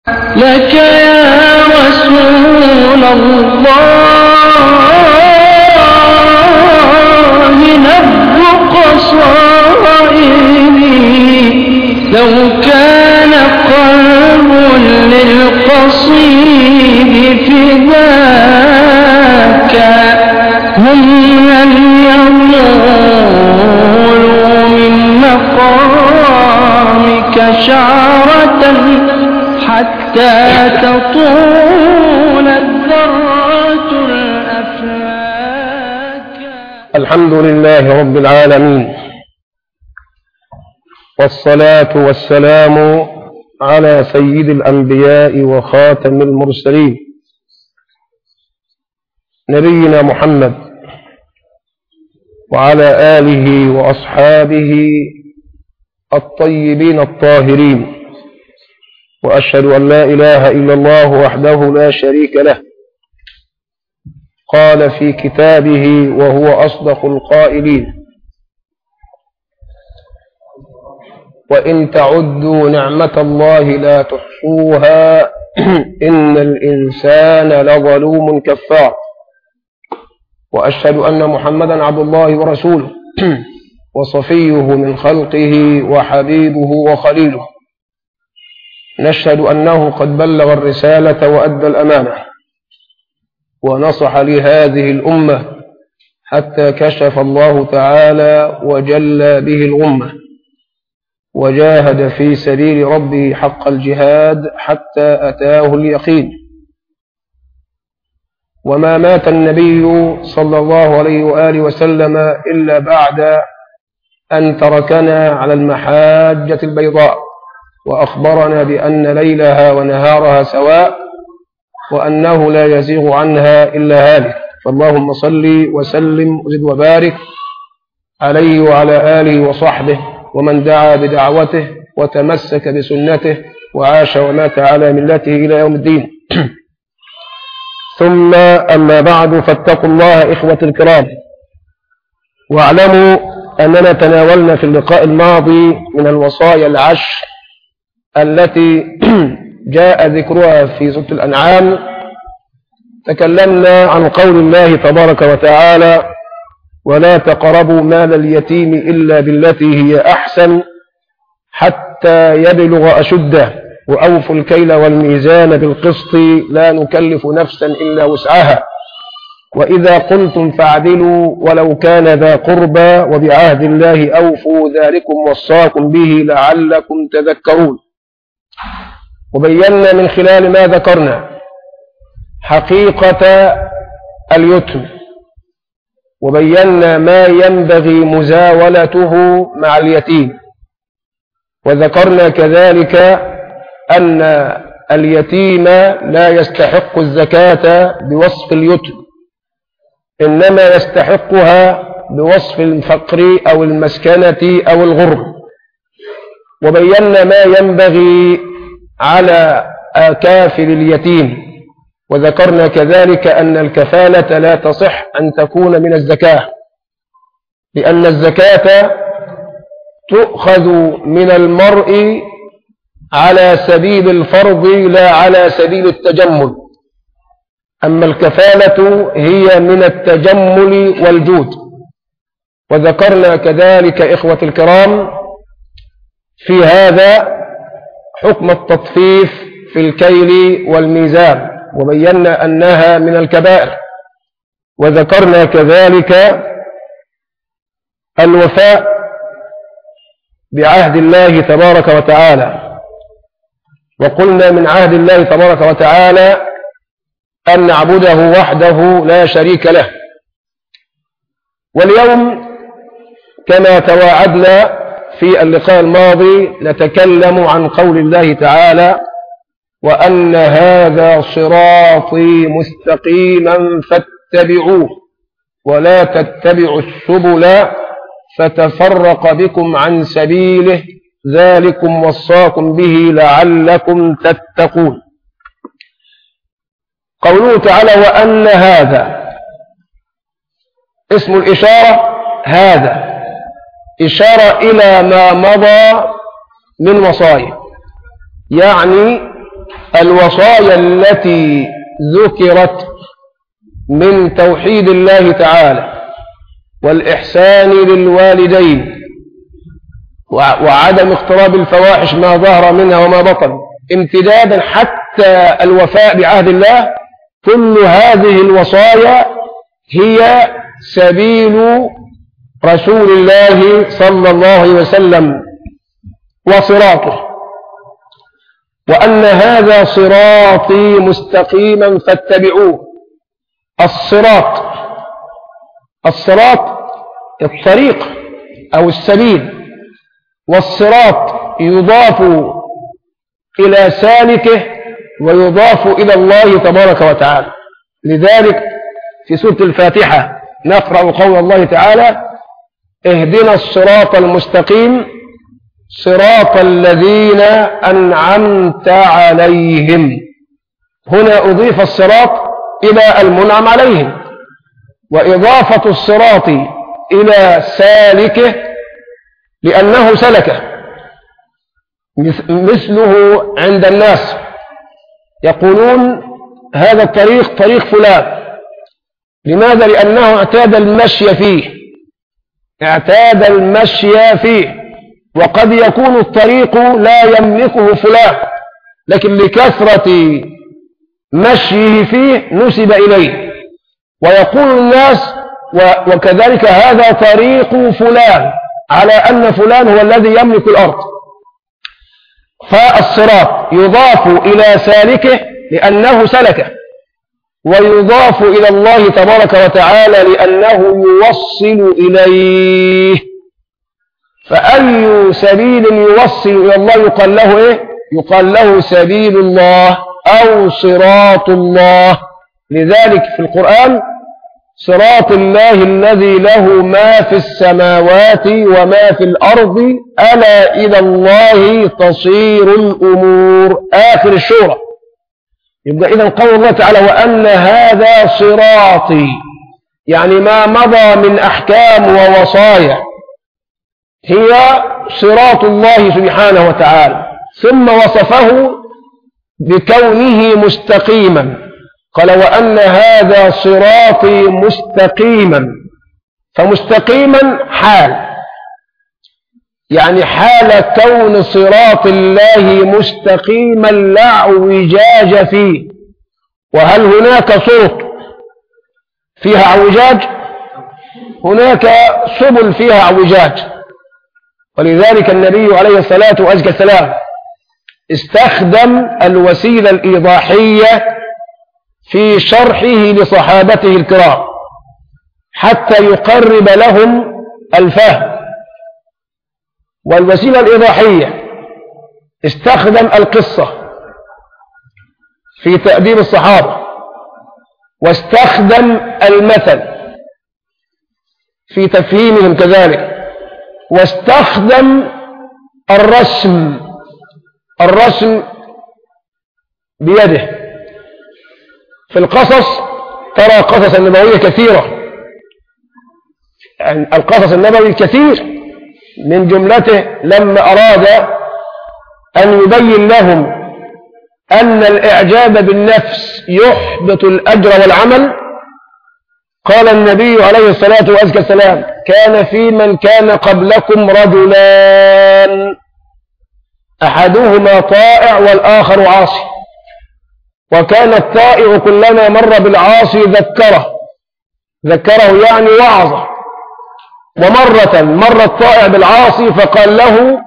لك يا رسول الله نبض قصائدي لو كان قلب للقصيد فداك هم لن يمولوا من مقامك شعرة حتى تطول الذرات الأفلاك الحمد لله رب العالمين والصلاة والسلام على سيد الأنبياء وخاتم المرسلين نبينا محمد وعلى آله وأصحابه الطيبين الطاهرين وأشهد أن لا إله إلا الله وحده لا شريك له قال في كتابه وهو أصدق القائلين وإن تعدوا نعمة الله لا تحصوها إن الإنسان لظلوم كفار وأشهد أن محمدا عبد الله ورسوله وصفيه من خلقه وحبيبه وخليله نشهد أنه قد بلغ الرسالة وأدى الأمانة ونصح لهذه الأمة حتى كشف الله تعالى وجلى به الغمة وجاهد في سبيل ربه حق الجهاد حتى أتاه اليقين وما مات النبي صلى الله عليه وآله وسلم إلا بعد أن تركنا على المحاجة البيضاء وأخبرنا بأن ليلها ونهارها سواء وأنه لا يزيغ عنها إلا هالك فاللهم صل وسلم وزد وبارك عليه وعلى آله وصحبه ومن دعا بدعوته وتمسك بسنته وعاش ومات على ملته إلى يوم الدين ثم أما بعد فاتقوا الله إخوة الكرام واعلموا أننا تناولنا في اللقاء الماضي من الوصايا العشر التي جاء ذكرها في سورة الأنعام تكلمنا عن قول الله تبارك وتعالى ولا تقربوا مال اليتيم إلا بالتي هي أحسن حتى يبلغ أشده وأوفوا الكيل والميزان بالقسط لا نكلف نفسا إلا وسعها وإذا قلتم فاعدلوا ولو كان ذا قربى وبعهد الله أوفوا ذلكم وصاكم به لعلكم تذكرون وبينا من خلال ما ذكرنا حقيقة اليتم وبينا ما ينبغي مزاولته مع اليتيم وذكرنا كذلك أن اليتيم لا يستحق الزكاة بوصف اليتم إنما يستحقها بوصف الفقر أو المسكنة أو الغرب وبينا ما ينبغي على كافر اليتيم وذكرنا كذلك أن الكفالة لا تصح أن تكون من الزكاة لأن الزكاة تؤخذ من المرء على سبيل الفرض لا على سبيل التجمل أما الكفالة هي من التجمل والجود وذكرنا كذلك إخوة الكرام في هذا حكم التطفيف في الكيل والميزان وبينا أنها من الكبائر وذكرنا كذلك الوفاء بعهد الله تبارك وتعالى وقلنا من عهد الله تبارك وتعالى أن نعبده وحده لا شريك له واليوم كما تواعدنا في اللقاء الماضي نتكلم عن قول الله تعالى وأن هذا صراطي مستقيما فاتبعوه ولا تتبعوا السبل فتفرق بكم عن سبيله ذلكم وصاكم به لعلكم تتقون قوله تعالى وأن هذا اسم الإشارة هذا إشارة إلى ما مضى من وصايا يعني الوصايا التي ذكرت من توحيد الله تعالى والإحسان للوالدين وعدم اقتراب الفواحش ما ظهر منها وما بطن امتدادا حتى الوفاء بعهد الله كل هذه الوصايا هي سبيل رسول الله صلى الله عليه وسلم وصراطه وأن هذا صراطي مستقيما فاتبعوه الصراط الصراط الطريق أو السبيل والصراط يضاف إلى سالكه ويضاف إلى الله تبارك وتعالى لذلك في سورة الفاتحة نقرأ قول الله تعالى اهدنا الصراط المستقيم صراط الذين أنعمت عليهم هنا أضيف الصراط إلى المنعم عليهم وإضافة الصراط إلى سالكه لأنه سلكه مثله عند الناس يقولون هذا الطريق طريق فلان لماذا؟ لأنه اعتاد المشي فيه اعتاد المشي فيه وقد يكون الطريق لا يملكه فلان لكن لكثرة مشيه فيه نسب إليه ويقول الناس وكذلك هذا طريق فلان على أن فلان هو الذي يملك الأرض فالصراط يضاف إلى سالكه لأنه سلكه ويضاف إلى الله تبارك وتعالى لأنه يوصل إليه فأي سبيل يوصل إلى الله يقال له إيه يقال له سبيل الله أو صراط الله لذلك في القرآن صراط الله الذي له ما في السماوات وما في الأرض ألا إلى الله تصير الأمور آخر الشورى يبقى إذا قول الله تعالى وأن هذا صراطي يعني ما مضى من أحكام ووصايا هي صراط الله سبحانه وتعالى ثم وصفه بكونه مستقيما قال وأن هذا صراطي مستقيما فمستقيما حال يعني حال كون صراط الله مستقيما لا اعوجاج فيه وهل هناك صوت فيها اعوجاج هناك سبل فيها اعوجاج ولذلك النبي عليه الصلاة والسلام استخدم الوسيلة الإيضاحية في شرحه لصحابته الكرام حتى يقرب لهم الفهم والوسيلة الإيضاحية استخدم القصة في تأديب الصحابة واستخدم المثل في تفهيمهم كذلك واستخدم الرسم الرسم بيده في القصص ترى قصص النبوية كثيرة يعني القصص النبوي كثير من جملته لما أراد أن يبين لهم أن الإعجاب بالنفس يحبط الأجر والعمل قال النبي عليه الصلاة والسلام كان في من كان قبلكم رجلان أحدهما طائع والآخر عاصي وكان الطائع كلما مر بالعاصي ذكره ذكره يعني وعظه ومرة مر الطائع بالعاصي فقال له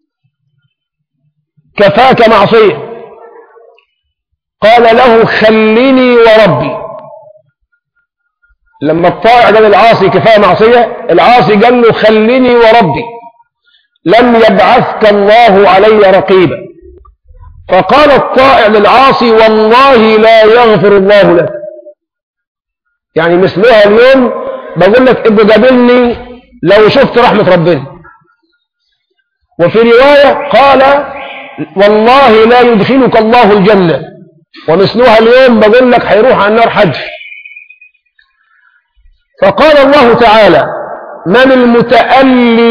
كفاك معصية قال له خلني وربي لما الطائع قال العاصي كفاية معصية العاصي قال له خلني وربي لم يبعثك الله علي رقيبا فقال الطائع للعاصي والله لا يغفر الله لك يعني مثلها اليوم بقول لك ابقى قابلني لو شفت رحمة ربنا وفي رواية قال والله لا يدخلك الله الجنة ومثلها اليوم بقول لك هيروح على النار حج فقال الله تعالى من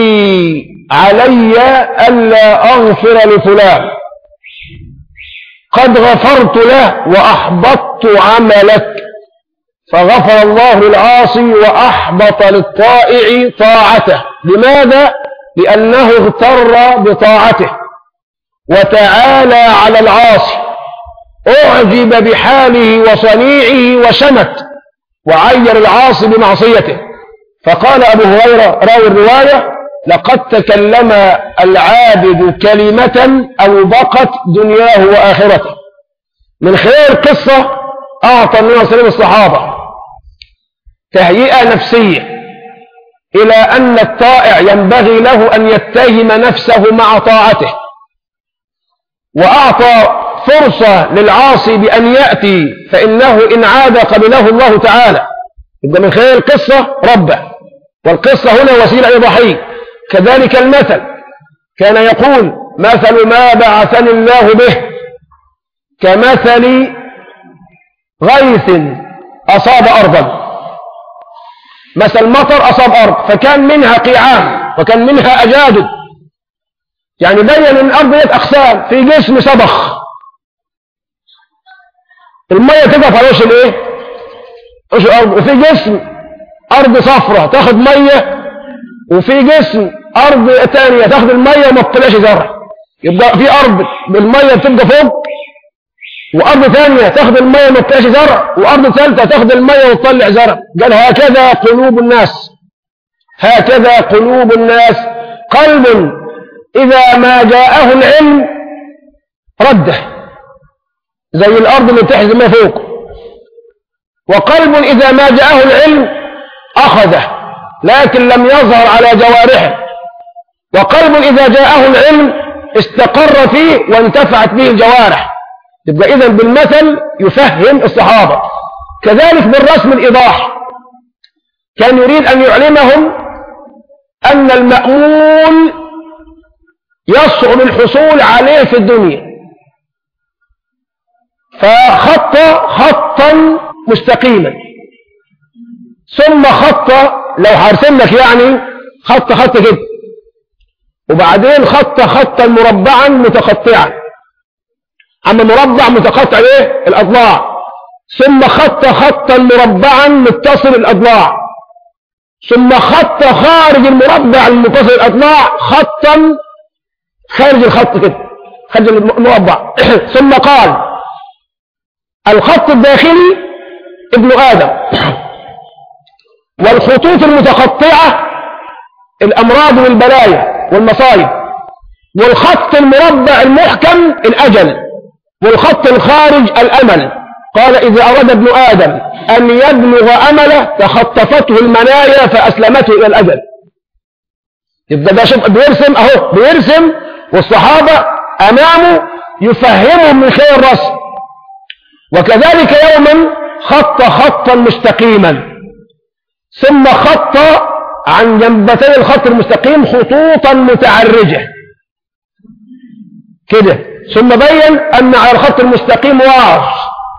المتألي علي ألا أغفر لفلان قد غفرت له وأحبطت عملك فغفر الله للعاصي وأحبط للطائع طاعته لماذا؟ لأنه اغتر بطاعته وتعالى على العاصي أعجب بحاله وصنيعه وشمت وعير العاصي بمعصيته فقال أبو هريرة راوي الرواية لقد تكلم العابد كلمة أوبقت دنياه وآخرته من خلال قصة أعطى النبي صلى الله عليه وسلم الصحابة تهيئة نفسية إلى أن الطائع ينبغي له أن يتهم نفسه مع طاعته وأعطى فرصة للعاصي بأن يأتي فإنه إن عاد قبله الله تعالى يبقى من خلال القصة ربه والقصة هنا وسيلة إيضاحية كذلك المثل كان يقول مثل ما بعثني الله به كمثل غيث أصاب أرضا مثل مطر أصاب أرض فكان منها قيعان وكان منها أجادب يعني بين ان الأرض ديت أقسام في جسم سبخ المية تقف على وش الايه وش الأرض وفي جسم أرض صفرة تاخد مية وفي جسم أرض تانية تاخد المية وما تطلعش زرع يبقى في أرض بالمية بتبقى فوق وأرض ثانية تاخد المية وما تطلعش زرع وأرض ثالثة تاخد المية وتطلع زرع قال هكذا قلوب الناس هكذا قلوب الناس قلب إذا ما جاءه العلم رده زي الأرض اللي تحزم ما فوق وقلب إذا ما جاءه العلم أخذه لكن لم يظهر على جوارحه وقلب إذا جاءه العلم استقر فيه وانتفعت به الجوارح يبقى إذا بالمثل يفهم الصحابة كذلك بالرسم الإيضاح كان يريد أن يعلمهم أن المأمول يصعب الحصول عليه في الدنيا فخط خطا مستقيما ثم خط لو هرسم لك يعني خط خط كده وبعدين خط خطا مربعا متقطعا اما مربع متقطع ايه الاضلاع ثم خط خطا مربعا متصل الاضلاع ثم خط خارج المربع المتصل الاضلاع خطا خارج الخط كده خارج المربع ثم قال الخط الداخلي ابن ادم والخطوط المتقطعه الامراض والبلايا والمصائب والخط المربع المحكم الأجل والخط الخارج الأمل قال إذا أراد ابن آدم أن يبلغ أمله تخطفته المنايا فأسلمته إلى الأجل يبقى ده شوف بيرسم أهو بيرسم والصحابة أمامه يفهمهم من خير الرسم وكذلك يوما خط خطا مستقيما ثم خط عن جنبتي الخط المستقيم خطوطا متعرجة كده ثم بين أن على الخط المستقيم واش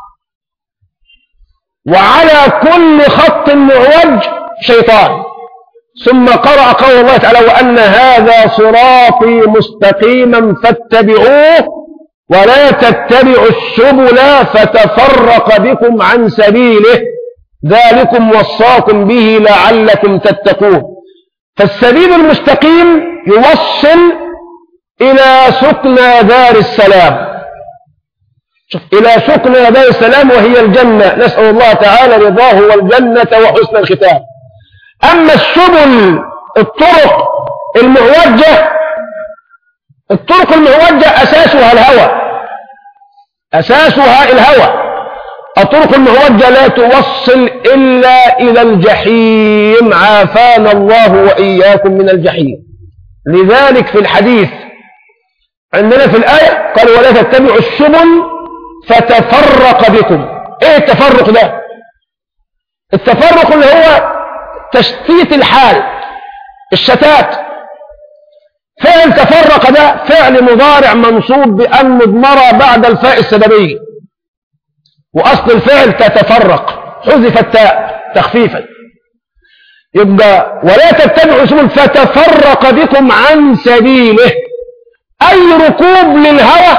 وعلى كل خط معوج شيطان ثم قرأ قول الله تعالى وأن هذا صراطي مستقيما فاتبعوه ولا تتبعوا السبل فتفرق بكم عن سبيله ذلكم وصاكم به لعلكم تتقون فالسبيل المستقيم يوصل إلى سكنى دار السلام شوف إلى سكنى دار السلام وهي الجنة نسأل الله تعالى رضاه والجنة وحسن الختام أما السبل الطرق المعوجة الطرق المعوجة أساسها الهوى أساسها الهوى الطرق المعوجة لا توصل إلا إلى الجحيم عافانا الله وإياكم من الجحيم لذلك في الحديث عندنا في الآية قال ولا تتبعوا السبل فتفرق بكم ايه التفرق ده التفرق اللي هو تشتيت الحال الشتات فعل تفرق ده فعل مضارع منصوب بأن مضمرة بعد الفاء السببية وأصل الفعل تتفرق حذف التاء تخفيفا يبقى ولا تتبعوا سبل فتفرق بكم عن سبيله أي ركوب للهوى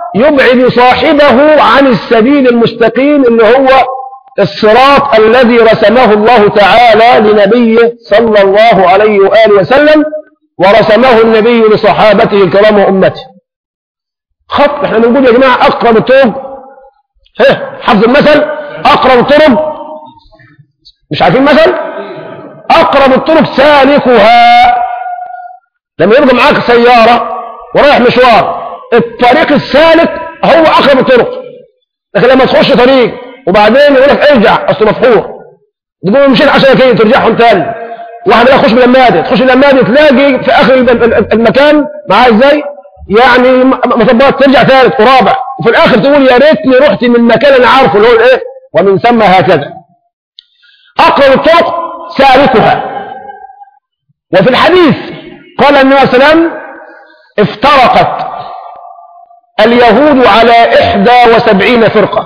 يبعد صاحبه عن السبيل المستقيم اللي هو الصراط الذي رسمه الله تعالى لنبيه صلى الله عليه وآله وسلم ورسمه النبي لصحابته الكرام وأمته خط احنا بنقول يا جماعة أقرب الطرق ها حفظ المثل أقرب الطرق مش عارفين مثل أقرب الطرق سالكها لما يبقى معاك سيارة ورايح مشوار الطريق السالك هو أقرب الطرق لكن لما تخش طريق وبعدين يقول لك ارجع أصل مفحور تقول مشيت 10 كيلو ترجعهم تاني واحد بقى يخش باللمادة تخش باللمادة تلاقي في آخر المكان معاه ازاي يعني مطبات ترجع ثالث ورابع وفي الآخر تقول يا ريتني رحت من مكان أنا عارفه اللي هو الايه ومن ثم هكذا أقرب الطرق سالكها وفي الحديث قال النبي صلى الله عليه وسلم افترقت اليهود على إحدى وسبعين فرقة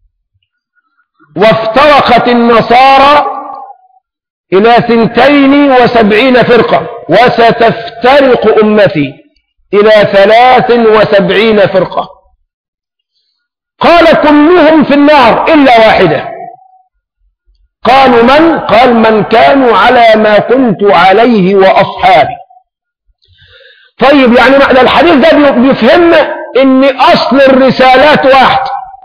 وافترقت النصارى إلى ثنتين وسبعين فرقة وستفترق أمتي إلى ثلاث وسبعين فرقة قال كلهم في النار إلا واحدة قالوا من؟ قال من كانوا على ما كنت عليه وأصحابي طيب يعني معنى الحديث ده بيفهمنا ان اصل الرسالات واحد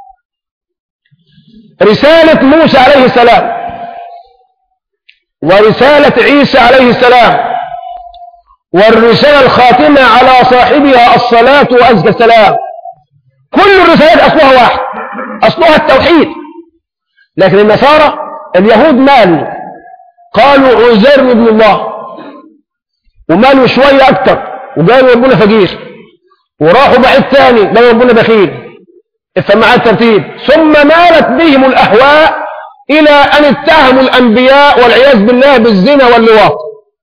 رسالة موسى عليه السلام ورسالة عيسى عليه السلام والرسالة الخاتمة على صاحبها الصلاة وأزكى السلام كل الرسالات أصلها واحد أصلها التوحيد لكن النصارى اليهود مالوا قالوا عزير ابن الله ومالوا شوية أكتر وقالوا ربنا فقير وراحوا بعيد ثاني قالوا ربنا بخيل افهم معاه الترتيب ثم مالت بهم الأهواء إلى أن اتهموا الأنبياء والعياذ بالله بالزنا واللواط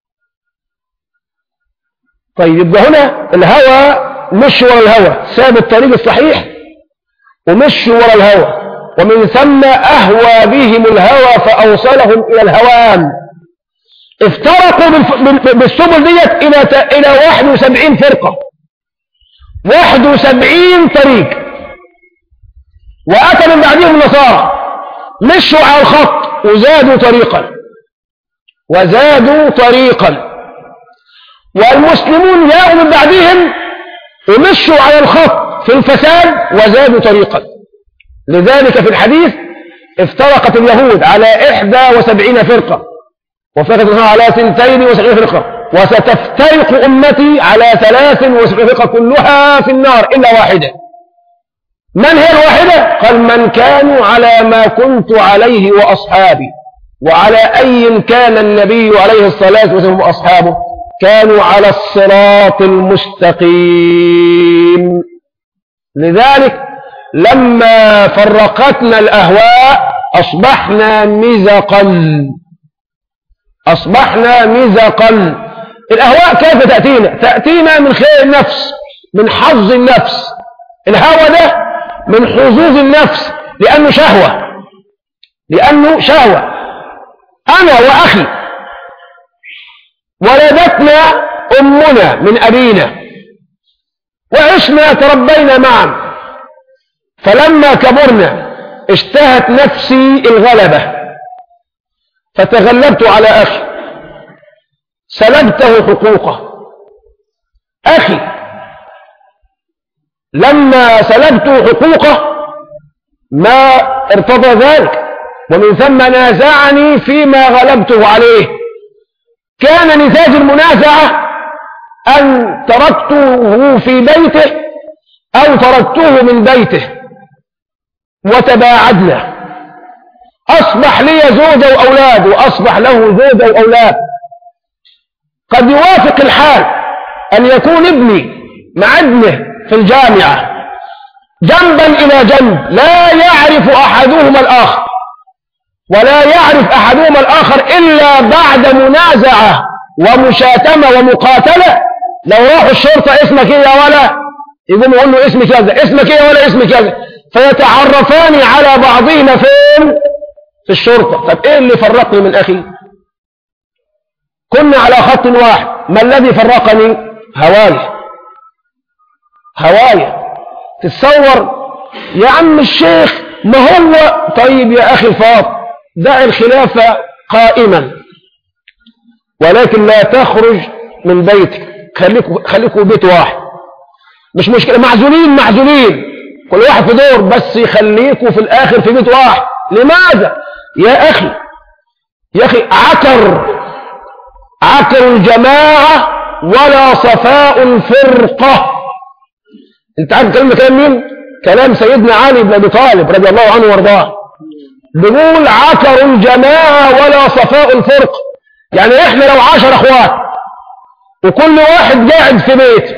طيب يبقى هنا الهوى مش ورا الهوى ساب الطريق الصحيح ومش ورا الهوى ومن ثم أهوى بهم الهوى فأوصلهم إلى الهوان افترقوا بالسبل ديت إلى إلى 71 فرقة 71 طريق وأتى من بعدهم النصارى مشوا على الخط وزادوا طريقا وزادوا طريقا والمسلمون جاءوا من بعدهم ومشوا على الخط في الفساد وزادوا طريقا لذلك في الحديث افترقت اليهود على إحدى وسبعين فرقة وفتت على سنتين وسبعين فرقة وستفترق أمتي على ثلاث وسبعين فرقة كلها في النار إلا واحدة من هي الواحدة؟ قال من كانوا على ما كنت عليه وأصحابي وعلى أي كان النبي عليه الصلاة والسلام وأصحابه كانوا على الصراط المستقيم لذلك لما فرقتنا الأهواء أصبحنا مزقا أصبحنا مزقا الأهواء كيف تأتينا تأتينا من خير النفس من حظ النفس الهوى ده من حظوظ النفس لأنه شهوة لأنه شهوة أنا وأخي ولدتنا أمنا من أبينا وعشنا تربينا معا فلما كبرنا اشتهت نفسي الغلبة فتغلبت على أخي سلبته حقوقه أخي لما سلبت حقوقه ما ارتضى ذلك ومن ثم نازعني فيما غلبته عليه كان نتاج المنازعة أن تركته في بيته أو تركته من بيته وتباعدنا أصبح لي زوجة وأولاد وأصبح له زوجة وأولاد قد يوافق الحال أن يكون ابني مع ابنه في الجامعة جنبا إلى جنب لا يعرف أحدهما الآخر ولا يعرف أحدهما الآخر إلا بعد منازعة ومشاتمة ومقاتلة لو راحوا الشرطة اسمك ايه يا ولا يقوم يقول له اسمي كذا اسمك ايه ولا اسمي كذا فيتعرفان على بعضهما فين في الشرطة طب ايه اللي فرقني من اخي كنا على خط واحد ما الذي فرقني هواي هواي تتصور يا عم الشيخ ما هو طيب يا أخي الفاضل دع الخلافة قائما ولكن لا تخرج من بيتك خليكوا خليكوا بيت واحد مش مشكلة معزولين معزولين كل واحد في دور بس يخليكوا في الآخر في بيت واحد لماذا يا أخي يا أخي عكر عكر الجماعة ولا صفاء الفرقة انت عارف كلمة كلام مين كلام سيدنا علي بن أبي طالب رضي الله عنه وارضاه بيقول عكر الجماعة ولا صفاء الفرقة يعني احنا لو عشر اخوات وكل واحد قاعد في بيت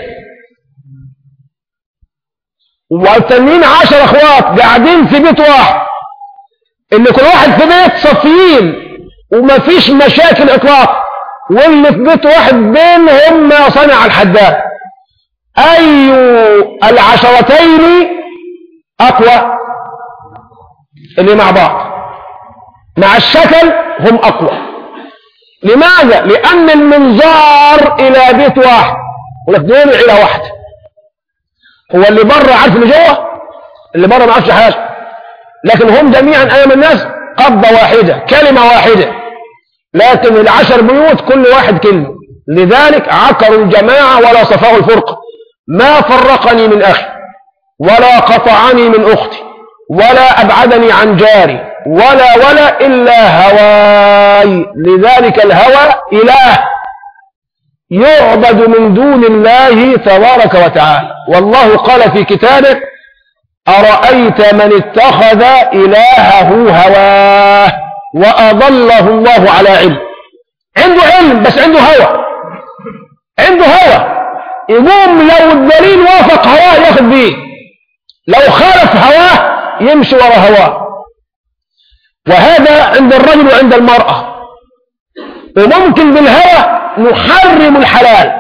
والتانيين عشر اخوات قاعدين في بيت واحد ان كل واحد في بيت صفيين ومفيش مشاكل اطلاق واللي في بيت واحد بينهم ما صنع الحداد اي العشرتين اقوى اللي مع بعض مع الشكل هم اقوى لماذا لان المنظار الى بيت واحد ولك دول الى واحده هو اللي بره عارف اللي جوه اللي بره ما عارفش حاجه لكن هم جميعا امام الناس قبضه واحده كلمه واحده لكن العشر بيوت كل واحد كلمه لذلك عكروا الجماعه ولا صفاء الفرقه ما فرقني من اخي ولا قطعني من اختي ولا ابعدني عن جاري ولا ولا الا هواي لذلك الهوى اله يعبد من دون الله تبارك وتعالى والله قال في كتابه أرأيت من اتخذ إلهه هواه وأضله الله على علم عنده علم بس عنده هوى عنده هوى يقوم لو الدليل وافق هواه ياخذ بيه لو خالف هواه يمشي ورا هواه وهذا عند الرجل وعند المرأة وممكن بالهوى نحرم الحلال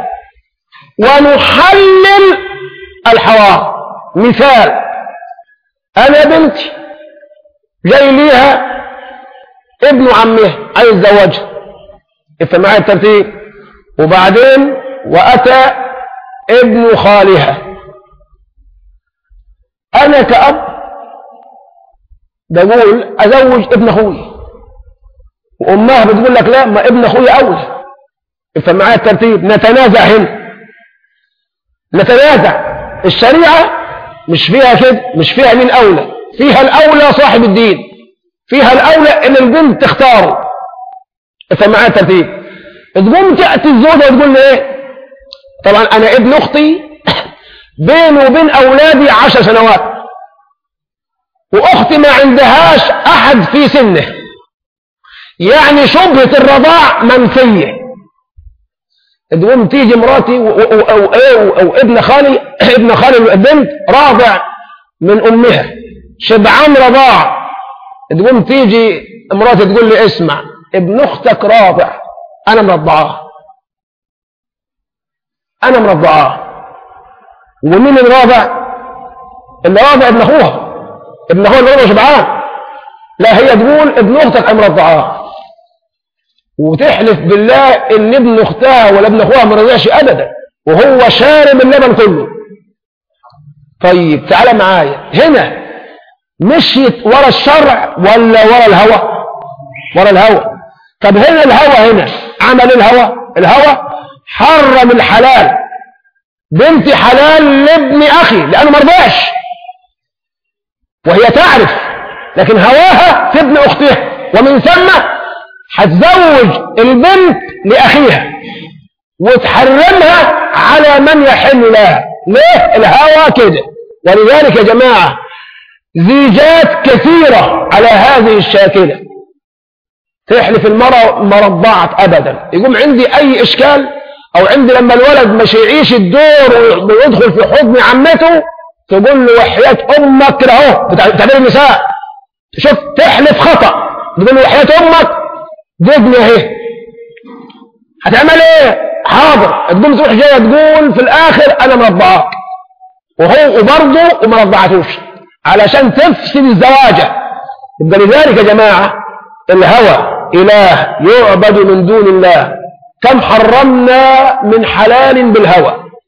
ونحلل الحرام مثال انا بنتي جاي ليها ابن عمها عايز يتزوجها افهم معايا الترتيب وبعدين واتى ابن خالها انا كأب بقول ازوج ابن اخوي وامها بتقول لك لا ما ابن اخوي اولى افهم معايا الترتيب نتنازع هنا نتنازع الشريعة مش فيها كده مش فيها مين أولى فيها الأولى صاحب الدين فيها الأولى إن البنت تختار افهم معايا الترتيب تقوم تأتي الزوجة وتقول لي إيه طبعا أنا ابن أختي بيني وبين أولادي عشر سنوات وأختي ما عندهاش أحد في سنه يعني شبهة الرضاع منفية تقوم تيجي مراتي و- و- أو, أو, أو ابن خالي ابن خالي البنت راضع من أمها شبعان رضاع تقوم تيجي مراتي تقول لي اسمع ابن أختك راضع أنا مرضعاه أنا مرضعاه ومين اللي راضع؟ اللي راضع ابن أخوها ابن أخوها اللي راضع شبعان لا هي تقول ابن أختك أنا مرضعاه وتحلف بالله ان ابن اختها ولا ابن اخوها ما رضعش ابدا وهو شارب اللبن كله طيب تعالى معايا هنا مشيت ورا الشرع ولا ورا الهوى ورا الهوى طب هنا الهوى هنا عمل الهوى الهوى حرم الحلال بنتي حلال لابن اخي لانه ما رضعش وهي تعرف لكن هواها في ابن اختها ومن ثم هتزوج البنت لأخيها وتحرمها على من يحل لها ليه الهوى كده ولذلك يا جماعة زيجات كثيرة على هذه الشاكلة تحلف المرأة ما رضعت أبدا يقوم عندي أي إشكال أو عندي لما الولد مش يعيش الدور ويدخل في حضن عمته تقول له وحياة أمك كده أهو بتاع تعبير النساء شوف تحلف خطأ تقول له وحياة أمك دي ابني اهي هتعمل ايه حاضر تقوم تروح جايه تقول في الاخر انا مرضعاك وهو وبرضه وما رضعتوش علشان تفسد الزواجه يبقى لذلك يا جماعه الهوى اله يعبد من دون الله كم حرمنا من حلال بالهوى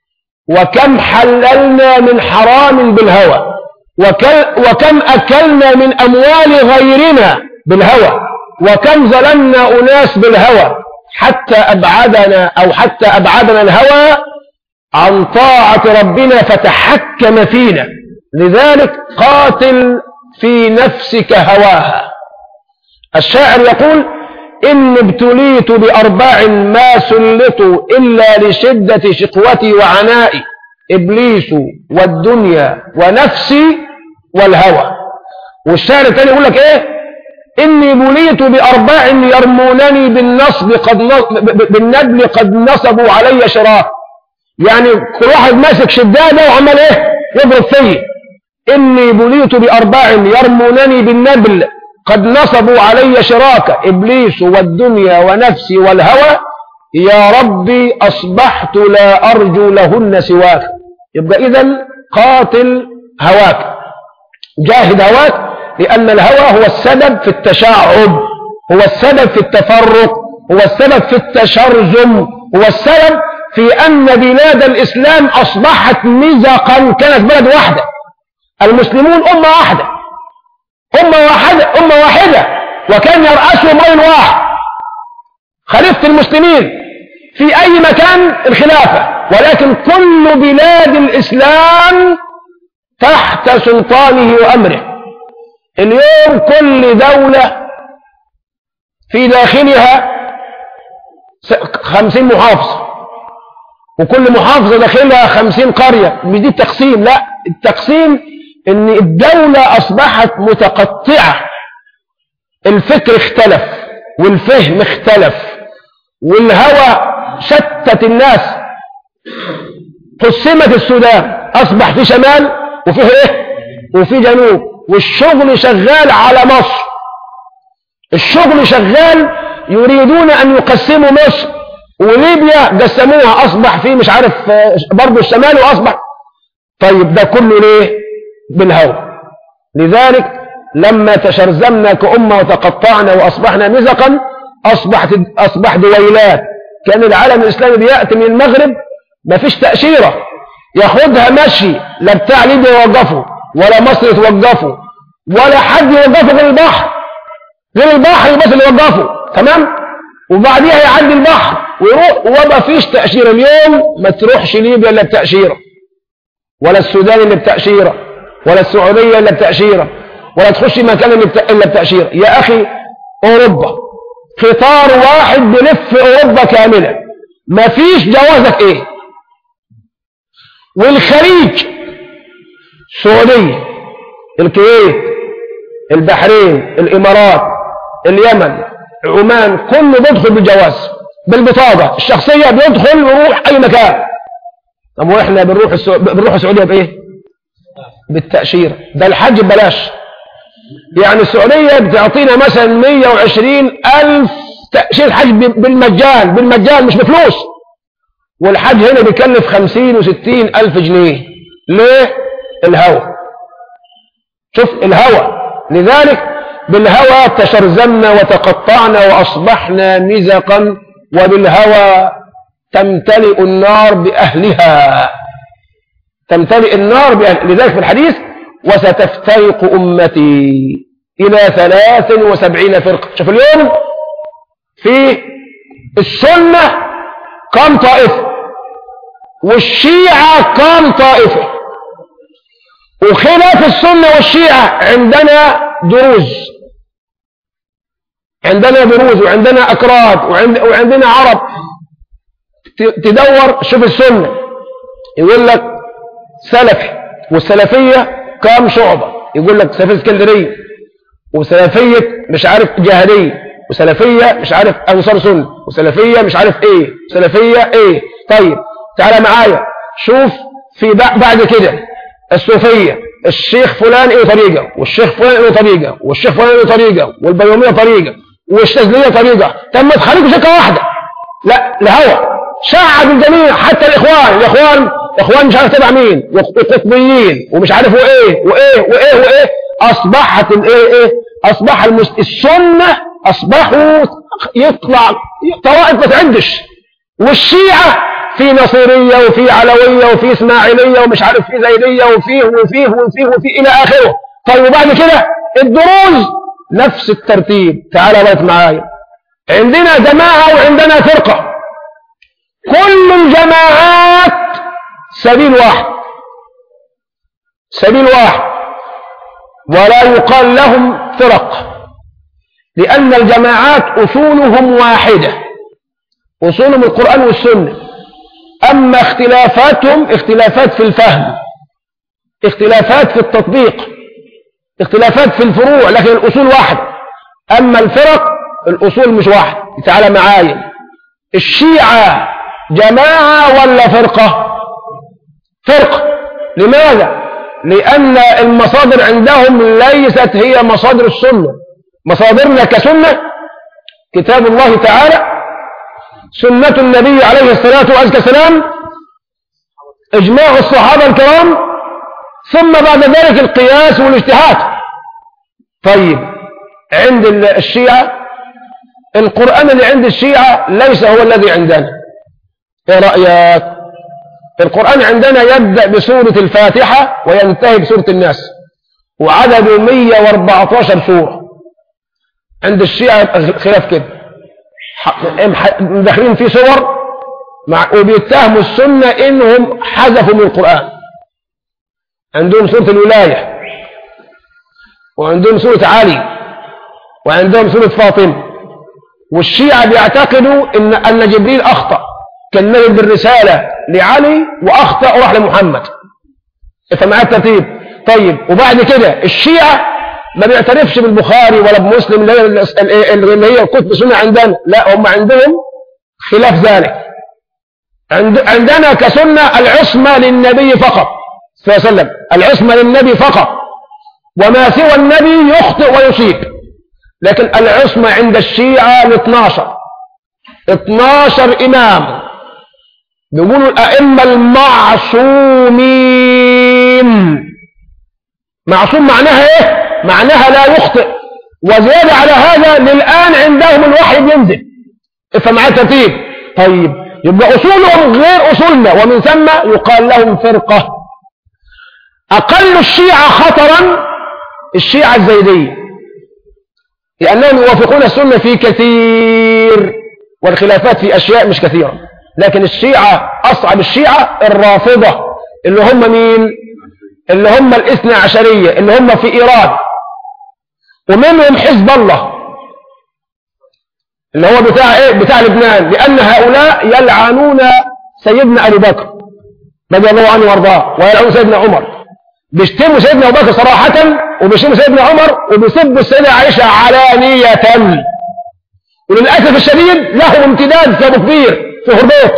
وكم حللنا من حرام بالهوى وكم, وكم أكلنا من أموال غيرنا بالهوى وكم ظلمنا أناس بالهوى حتى أبعدنا أو حتى أبعدنا الهوى عن طاعة ربنا فتحكم فينا لذلك قاتل في نفسك هواها الشاعر يقول إن ابتليت بأربع ما سلطوا إلا لشدة شقوتي وعنائي إبليس والدنيا ونفسي والهوى والشاعر الثاني يقول لك إيه إني بليت بأربع يرمونني بالنصب قد بالندل قد نصبوا علي شراك يعني كل واحد ماسك شدادة وعمل إيه يضرب فيه إني بليت بأربع يرمونني بالنبل قد نصبوا علي شراكة إبليس والدنيا ونفسي والهوى يا ربي أصبحت لا أرجو لهن سواك يبقى إذا قاتل هواك جاهد هواك لأن الهوى هو السبب في التشعب هو السبب في التفرق هو السبب في التشرذم هو السبب في أن بلاد الإسلام أصبحت مزقا كانت بلد واحدة المسلمون أمة واحدة أمة واحدة أمة واحدة وكان يرأسهم رجل واحد خليفة المسلمين في أي مكان الخلافة ولكن كل بلاد الإسلام تحت سلطانه وأمره اليوم كل دولة في داخلها خمسين محافظة وكل محافظة داخلها خمسين قرية مش دي التقسيم لا التقسيم ان الدولة اصبحت متقطعة الفكر اختلف والفهم اختلف والهوى شتت الناس قسمت السودان اصبح في شمال وفيه ايه وفي جنوب والشغل شغال على مصر الشغل شغال يريدون ان يقسموا مصر وليبيا قسموها اصبح في مش عارف برضه الشمال واصبح طيب ده كله ليه بالهوى لذلك لما تشرذمنا كأمة وتقطعنا وأصبحنا مزقا أصبحت أصبح دويلات كان العالم الإسلامي بيأتي من المغرب ما فيش تأشيرة ياخدها مشي لا بتاع ليبيا يوقفه ولا مصر توقفه ولا حد يوقفه غير البحر غير البحر بس اللي يوقفه تمام وبعديها يعدي البحر ويروح وما فيش تأشيرة اليوم ما تروحش ليبيا إلا بتأشيرة ولا السودان إلا بتأشيرة ولا السعودية إلا بتأشيرة ولا تخش مكان إلا بتأشيرة يا أخي أوروبا قطار واحد بلف أوروبا كاملة مفيش جوازك إيه والخليج السعودية الكويت البحرين الإمارات اليمن عمان كله بيدخل بالجواز بالبطاقة الشخصية بيدخل ويروح أي مكان طب وإحنا بنروح السو... بنروح السعودية بإيه؟ بالتأشيرة ده الحج ببلاش يعني السعودية بتعطينا مثلا 120 ألف تأشيرة حج بالمجان بالمجان مش بفلوس والحج هنا بيكلف 50 و60 ألف جنيه ليه؟ الهوى شوف الهوى لذلك بالهوى تشرذمنا وتقطعنا وأصبحنا مزقا وبالهوى تمتلئ النار بأهلها تمتلئ النار بأهل لذلك في الحديث وستفترق أمتي إلى ثلاث وسبعين فرقة شوف اليوم في السنة كم طائفة والشيعة كم طائفة وخلاف السنة والشيعة عندنا دروز عندنا دروز وعندنا أكراد وعند وعندنا عرب تدور شوف السنة يقول لك سلفي والسلفية كام شعبة يقول لك سلفية اسكندرية وسلفية مش عارف جهادية وسلفية مش عارف أنصار سنة وسلفية مش عارف ايه سلفية ايه طيب تعالى معايا شوف في بعد كده الصوفية الشيخ فلان ايه طريقة والشيخ فلان ايه طريقة والشيخ فلان ايه طريقة والبيومية طريقة والشاذلية طريقة طب ما تخليكوا سكة واحدة لا الهوى شعب الجميع حتى الاخوان الاخوان اخوان مش عارف تبع مين وقطبيين ومش عارف وايه وايه وايه وايه اصبحت الايه ايه اصبح المس... السنة اصبحوا يطلع طوائف ما تعدش والشيعة في نصيرية وفي علوية وفي إسماعيلية ومش عارف في زيدية وفيه وفيه وفيه وفيه إلى آخره طيب وبعد كده الدروز نفس الترتيب تعالى بقى معايا عندنا جماعة وعندنا فرقة كل الجماعات سبيل واحد سبيل واحد ولا يقال لهم فرق لأن الجماعات أصولهم واحدة أصولهم القرآن والسنة أما اختلافاتهم اختلافات في الفهم اختلافات في التطبيق اختلافات في الفروع لكن الأصول واحدة أما الفرق الأصول مش واحد تعالى معايا الشيعة جماعة ولا فرقة فرقة لماذا لأن المصادر عندهم ليست هي مصادر السنة مصادرنا كسنة كتاب الله تعالى سنة النبي عليه الصلاة والسلام إجماع الصحابة الكرام ثم بعد ذلك القياس والاجتهاد طيب عند الشيعة القرآن اللي عند الشيعة ليس هو الذي عندنا ايه رأيك القرآن عندنا يبدأ بسورة الفاتحة وينتهي بسورة الناس وعدده 114 سورة عند الشيعة خلاف كده داخلين في صور مع وبيتهموا السنة انهم حذفوا من القرآن عندهم سورة الولاية وعندهم سورة علي وعندهم سورة فاطمة والشيعة بيعتقدوا ان ان جبريل اخطأ كان نزل بالرسالة لعلي واخطأ وراح لمحمد فمعاه الترتيب طيب وبعد كده الشيعة ما بيعترفش بالبخاري ولا بمسلم اللي هي اللي هي كتب السنة عندنا لا هم عندهم خلاف ذلك عند عندنا كسنة العصمة للنبي فقط صلى الله عليه وسلم العصمة للنبي فقط وما سوى النبي يخطئ ويصيب لكن العصمة عند الشيعة ل 12 12 إمام بيقولوا الأئمة المعصومين معصوم معناها إيه؟ معناها لا يخطئ وزيادة على هذا للآن عندهم الوحي بينزل افهم معايا ترتيب طيب يبقى أصولهم غير أصولنا ومن ثم يقال لهم فرقة أقل الشيعة خطرا الشيعة الزيدية لأنهم يوافقون السنة في كثير والخلافات في أشياء مش كثيرة لكن الشيعة أصعب الشيعة الرافضة اللي هم مين اللي هم الاثنى عشرية اللي هم في إيران ومنهم حزب الله اللي هو بتاع ايه بتاع لبنان لأن هؤلاء يلعنون سيدنا أبي بكر رضي الله عنه وارضاه ويلعنون سيدنا عمر بيشتموا سيدنا أبو بكر صراحة وبيشتموا سيدنا عمر وبيسبوا السيدة عائشة علانية وللأسف الشديد لهم امتداد في أبو كبير في هربوط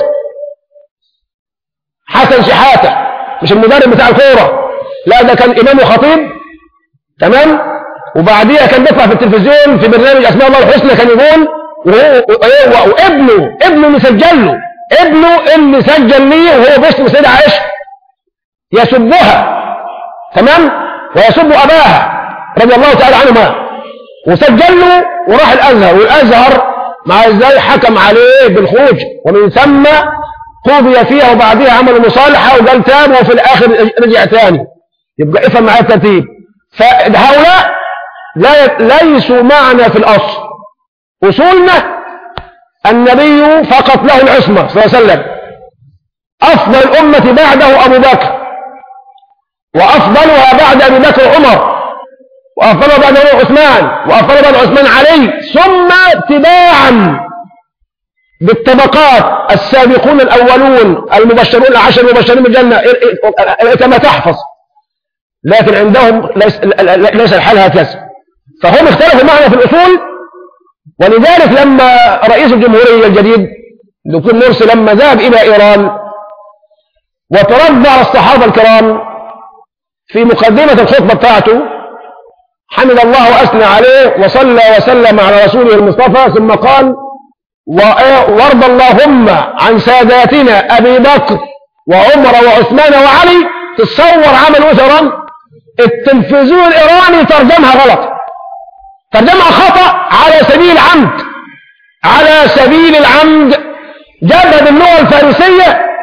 حسن شحاتة مش المدرب بتاع الكورة لا ده كان إمام وخطيب تمام وبعديها كان بيطلع في التلفزيون في برنامج أسماء الله الحسنى كان يقول وهو وابنه ابنه اللي سجل له ابنه اللي سجل ليه وهو بيشتم السيدة عائشة يسبها تمام ويسب أباها رضي الله تعالى عنهما وسجل له وراح الأزهر والأزهر مع ازاي حكم عليه بالخروج ومن ثم قضي فيها وبعدها عملوا مصالحة وقال تاب وفي الآخر رجع تاني يبقى افهم معايا الترتيب فهؤلاء لا ليسوا معنا في الأصل أصولنا النبي فقط له العصمة صلى الله عليه وسلم أفضل الأمة بعده أبو بكر وأفضلها بعد أبي بكر عمر وأفضلها بعد عمر عثمان وأفضلها بعد عثمان علي ثم تباعا بالطبقات السابقون الأولون المبشرون العشر المبشرين بالجنة كما تحفظ لكن عندهم ليس, ليس الحال هكذا فهم اختلفوا معنا في الأصول ولذلك لما رئيس الجمهورية الجديد دكتور مرسي لما ذهب إلى إيران وتربى على الصحابة الكرام في مقدمة الخطبة بتاعته حمد الله وأثنى عليه وصلى وسلم على رسوله المصطفى ثم قال وارض اللهم عن ساداتنا أبي بكر وعمر وعثمان وعلي تتصور عمل وثرا التلفزيون الإيراني ترجمها غلط ترجمها خطأ على سبيل العمد على سبيل العمد جابها باللغة الفارسية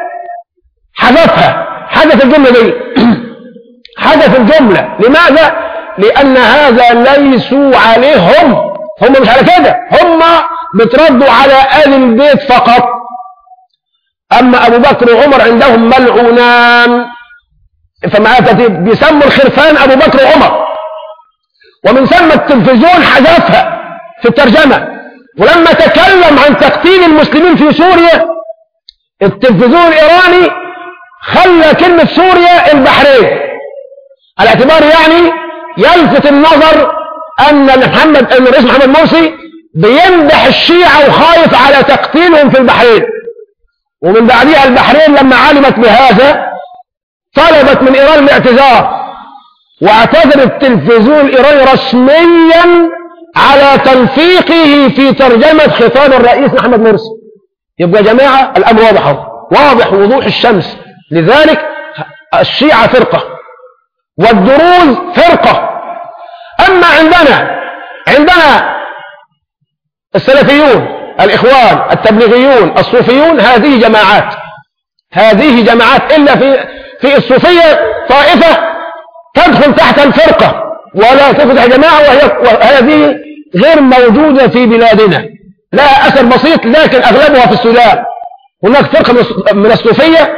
حذفها حذف الجملة دي حذف الجملة لماذا؟ لأن هذا ليسوا عليهم هم مش على كده هم بتردوا على آل البيت فقط أما أبو بكر وعمر عندهم ملعونان فما بيسموا الخرفان أبو بكر وعمر ومن ثم التلفزيون حذفها في الترجمة ولما تكلم عن تقتيل المسلمين في سوريا التلفزيون الإيراني خلى كلمة سوريا البحرين على اعتبار يعني يلفت النظر أن محمد أن الرئيس محمد مرسي بيمدح الشيعة وخايف على تقتيلهم في البحرين ومن بعدها البحرين لما علمت بهذا طلبت من إيران الاعتذار واعتذر التلفزيون الإيراني رسميا على تلفيقه في ترجمة خطاب الرئيس محمد مرسي يبقى يا جماعة الأمر واضح واضح وضوح الشمس لذلك الشيعة فرقة والدروز فرقة أما عندنا عندنا السلفيون الإخوان التبليغيون الصوفيون هذه جماعات هذه جماعات إلا في في الصوفية طائفة تدخل تحت الفرقة ولا تفتح جماعة وهي وهذه غير موجودة في بلادنا لها أثر بسيط لكن أغلبها في السودان هناك فرقة من الصوفية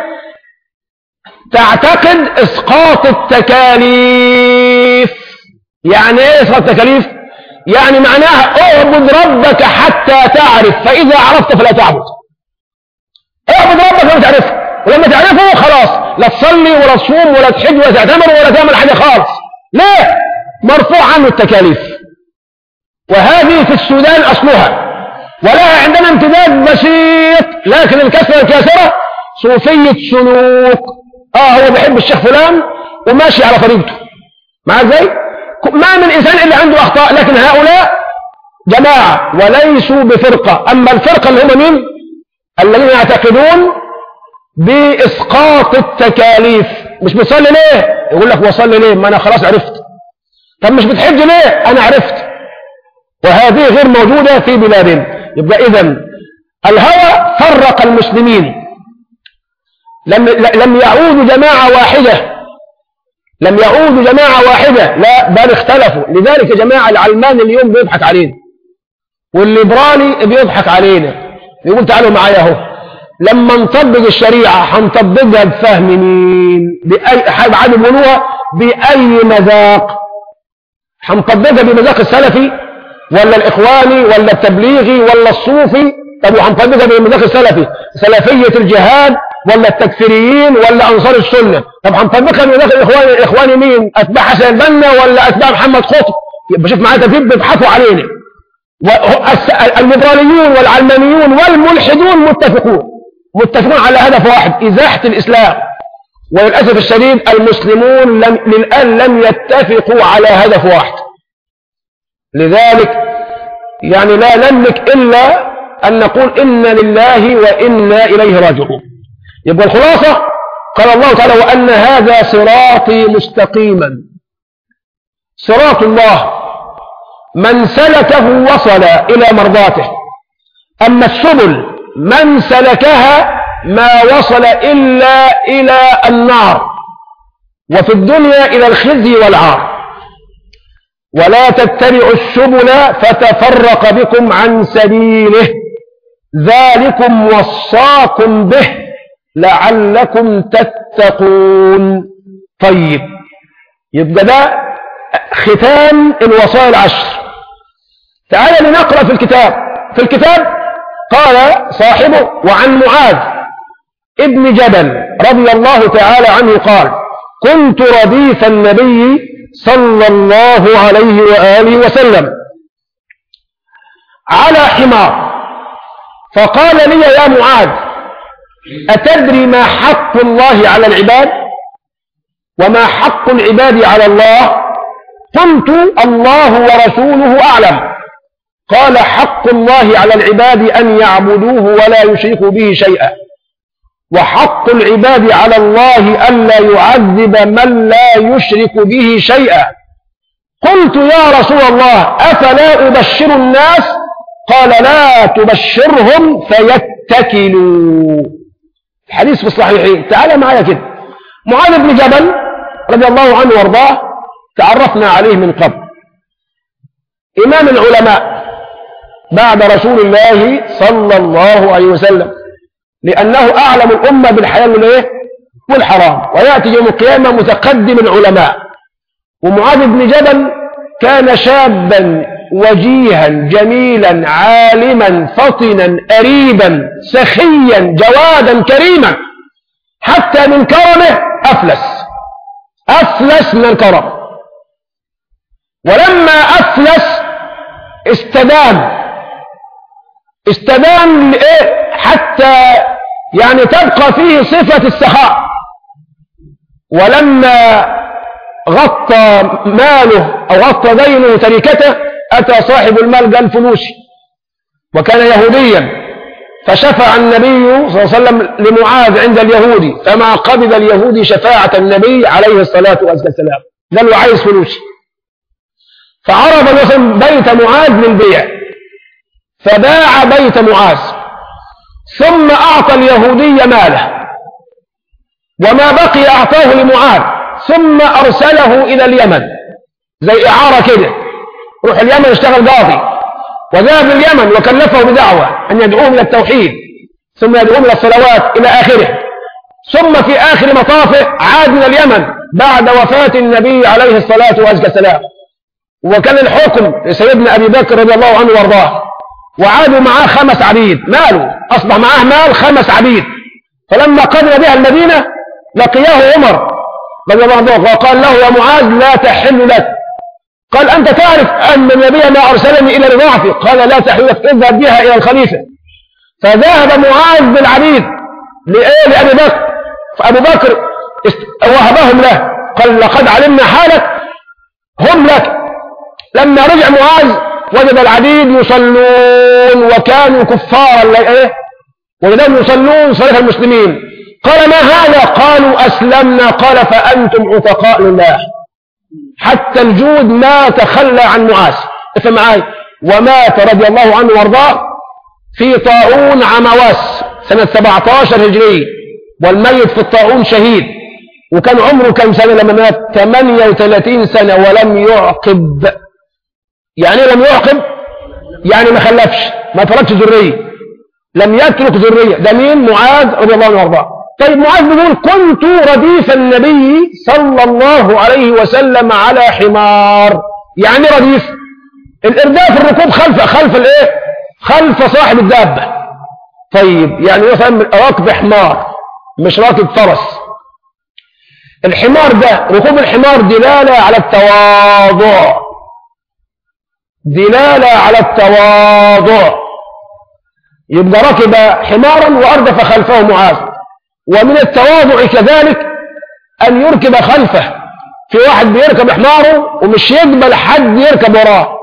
تعتقد إسقاط التكاليف يعني إيه إسقاط التكاليف يعني معناها اعبد ربك حتى تعرف فإذا عرفت فلا تعبد اعبد ربك لما تعرفه ولما تعرفه خلاص لا تصلي ولا تصوم ولا تحج ولا تعتمر ولا تعمل حاجة خالص ليه مرفوع عنه التكاليف وهذه في السودان أصلها ولها عندنا امتداد بسيط لكن الكسرة الكاسرة صوفية سلوك اه هو بيحب الشيخ فلان وماشي على طريقته مع ازاي ما من انسان الا عنده اخطاء لكن هؤلاء جماعة وليسوا بفرقة اما الفرقة اللي هم مين الذين يعتقدون باسقاط التكاليف مش بتصلي ليه يقول لك وصلي ليه ما انا خلاص عرفت طب مش بتحج ليه انا عرفت وهذه غير موجودة في بلادنا يبقى اذا الهوى فرق المسلمين لم لم يعودوا جماعة واحدة لم يعودوا جماعة واحدة لا بل اختلفوا لذلك يا جماعة العلماني اليوم بيضحك علينا والليبرالي بيضحك علينا يقول تعالوا معايا اهو لما نطبق الشريعة هنطبقها بفهم مين بأي حاجة عاد بيقولوها بأي مذاق هنطبقها بمذاق السلفي ولا الإخواني ولا التبليغي ولا الصوفي طب وهنطبقها بمذاق السلفي سلفية الجهاد ولا التكفيريين ولا أنصار السنة طب هنطبقها بمذاق الإخواني الإخواني مين أتباع حسن البنا ولا أتباع محمد قطب يبقى شوف معايا تفيد بيبحثوا علينا الليبراليون والعلمانيون والملحدون متفقون متفقون على هدف واحد إزاحة الإسلام وللأسف الشديد المسلمون لم للآن لم يتفقوا على هدف واحد لذلك يعني لا نملك إلا أن نقول إنا لله وإنا إليه راجعون يبقى الخلاصة قال الله تعالى وأن هذا صراطي مستقيما صراط الله من سلكه وصل إلى مرضاته أما السبل من سلكها ما وصل إلا إلى النار وفي الدنيا إلى الخزي والعار ولا تتبعوا السبل فتفرق بكم عن سبيله ذلكم وصاكم به لعلكم تتقون طيب يبقى ده ختام الوصايا العشر تعال لنقرأ في الكتاب في الكتاب قال صاحبه وعن معاذ ابن جبل رضي الله تعالى عنه قال كنت رديف النبي صلى الله عليه وآله وسلم على حمار فقال لي يا معاذ أتدري ما حق الله على العباد وما حق العباد على الله قلت الله ورسوله أعلم قال حق الله على العباد أن يعبدوه ولا يشركوا به شيئا وحق العباد على الله ألا يعذب من لا يشرك به شيئا قلت يا رسول الله أفلا أبشر الناس قال لا تبشرهم فيتكلوا الحديث في الصحيحين تعال معايا كده معاذ بن جبل رضي الله عنه وارضاه تعرفنا عليه من قبل إمام العلماء بعد رسول الله صلى الله عليه وسلم لأنه أعلم الأمة بالحلال والإيه؟ والحرام ويأتي يوم القيامة متقدم العلماء ومعاذ بن جبل كان شابا وجيها جميلا عالما فطنا أريبا سخيا جوادا كريما حتى من كرمه أفلس أفلس من الكرم ولما أفلس استدام استدام لإيه حتى يعني تبقى فيه صفة السخاء ولما غطى ماله أو غطى دينه تركته أتى صاحب المال قال فلوسي وكان يهوديا فشفع النبي صلى الله عليه وسلم لمعاذ عند اليهودي فما قبل اليهودي شفاعة النبي عليه الصلاة والسلام قال له عايز فلوسي فعرض مثلا بيت معاذ للبيع فباع بيت معاذ ثم أعطى اليهودي ماله وما بقي أعطاه لمعاذ ثم أرسله إلى اليمن زي إعارة كده روح اليمن اشتغل قاضي وذهب اليمن وكلفه بدعوة أن يدعوهم إلى التوحيد ثم يدعوهم إلى الصلوات إلى آخره ثم في آخر مطافه عاد من اليمن بعد وفاة النبي عليه الصلاة والسلام وكان الحكم لسيدنا أبي بكر رضي الله عنه وارضاه وعادوا معاه خمس عبيد ماله أصبح معاه مال خمس عبيد فلما قدم بها المدينة لقياه عمر رضي الله عنه وقال له يا معاذ لا تحل لك قال أنت تعرف أن النبي ما أرسلني إلى رضاعتي قال لا تحل لك اذهب بها إلى الخليفة فذهب معاذ بالعبيد لإيه لأبي بكر فأبو بكر وهبهم له قال لقد علمنا حالك هم لك لما رجع معاذ وجد العبيد يصلون وكانوا كفارا ايه وجدهم يصلون صلاة المسلمين قال ما هذا قالوا أسلمنا قال فأنتم عتقاء لله حتى الجود ما تخلى عن معاذ افهم معاي ومات رضي الله عنه وارضاه في طاعون عمواس سنة 17 هجري والميت في الطاعون شهيد وكان عمره كم سنة لما مات 38 سنة ولم يعقب يعني لم يعقب يعني ما خلفش ما تركش ذرية لم يترك ذرية ده مين معاذ رضي الله عنه وارضاه طيب معاذ بيقول كنت رديف النبي صلى الله عليه وسلم على حمار يعني رديف الارداف الركوب خلف خلف الايه خلف صاحب الدابة طيب يعني مثلا راكب حمار مش راكب فرس الحمار ده ركوب الحمار دلالة على التواضع دلالة على التواضع يبقى ركب حمارا وأردف خلفه معاذ ومن التواضع كذلك أن يركب خلفه في واحد بيركب حماره ومش يقبل حد يركب وراه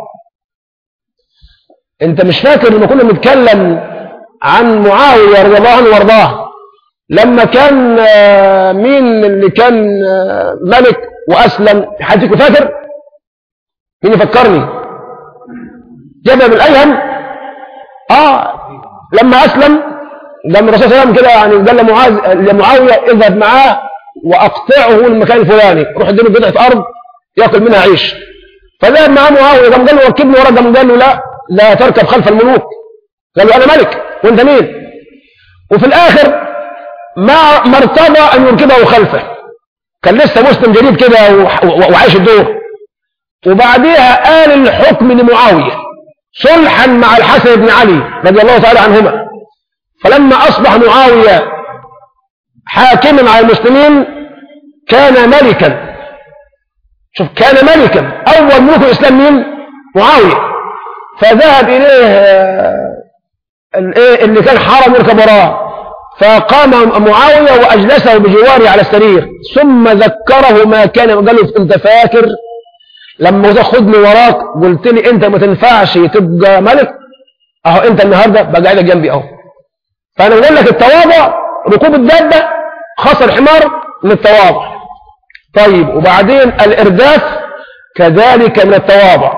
انت مش فاكر لما كنا بنتكلم عن معاوية رضي الله عنه وارضاه لما كان مين اللي كان ملك وأسلم حد يكون فاكر مين يفكرني جبل بن الأيهم آه لما أسلم لما الرسول صلى الله عليه وسلم كده يعني قال لمعاذ لمعاوية اذهب معاه وأقطعه المكان الفلاني روح اديله قطعة أرض يأكل منها عيش فذهب معاه معاوية قام قال له ركبني ورا قام قال له لا لا تركب خلف الملوك قال له أنا ملك وأنت مين وفي الآخر ما ما ارتضى أن يركبه خلفه كان لسه مسلم جديد كده وعايش الدور وبعديها قال الحكم لمعاوية صلحا مع الحسن بن علي رضي الله تعالى عنهما فلما أصبح معاوية حاكما على المسلمين كان ملكا شوف كان ملكا أول ملوك الإسلام مين معاوية فذهب إليه اللي كان حرم يركب وراه فقام معاوية وأجلسه بجواره على السرير ثم ذكره ما كان قال له أنت فاكر لما تاخدني وراك قلت لي أنت ما تنفعش تبقى ملك أهو أنت النهاردة بقى قاعدة جنبي أهو فأنا بقول لك التواضع ركوب الدابة خاصة الحمار من التواضع طيب وبعدين الإرداف كذلك من التواضع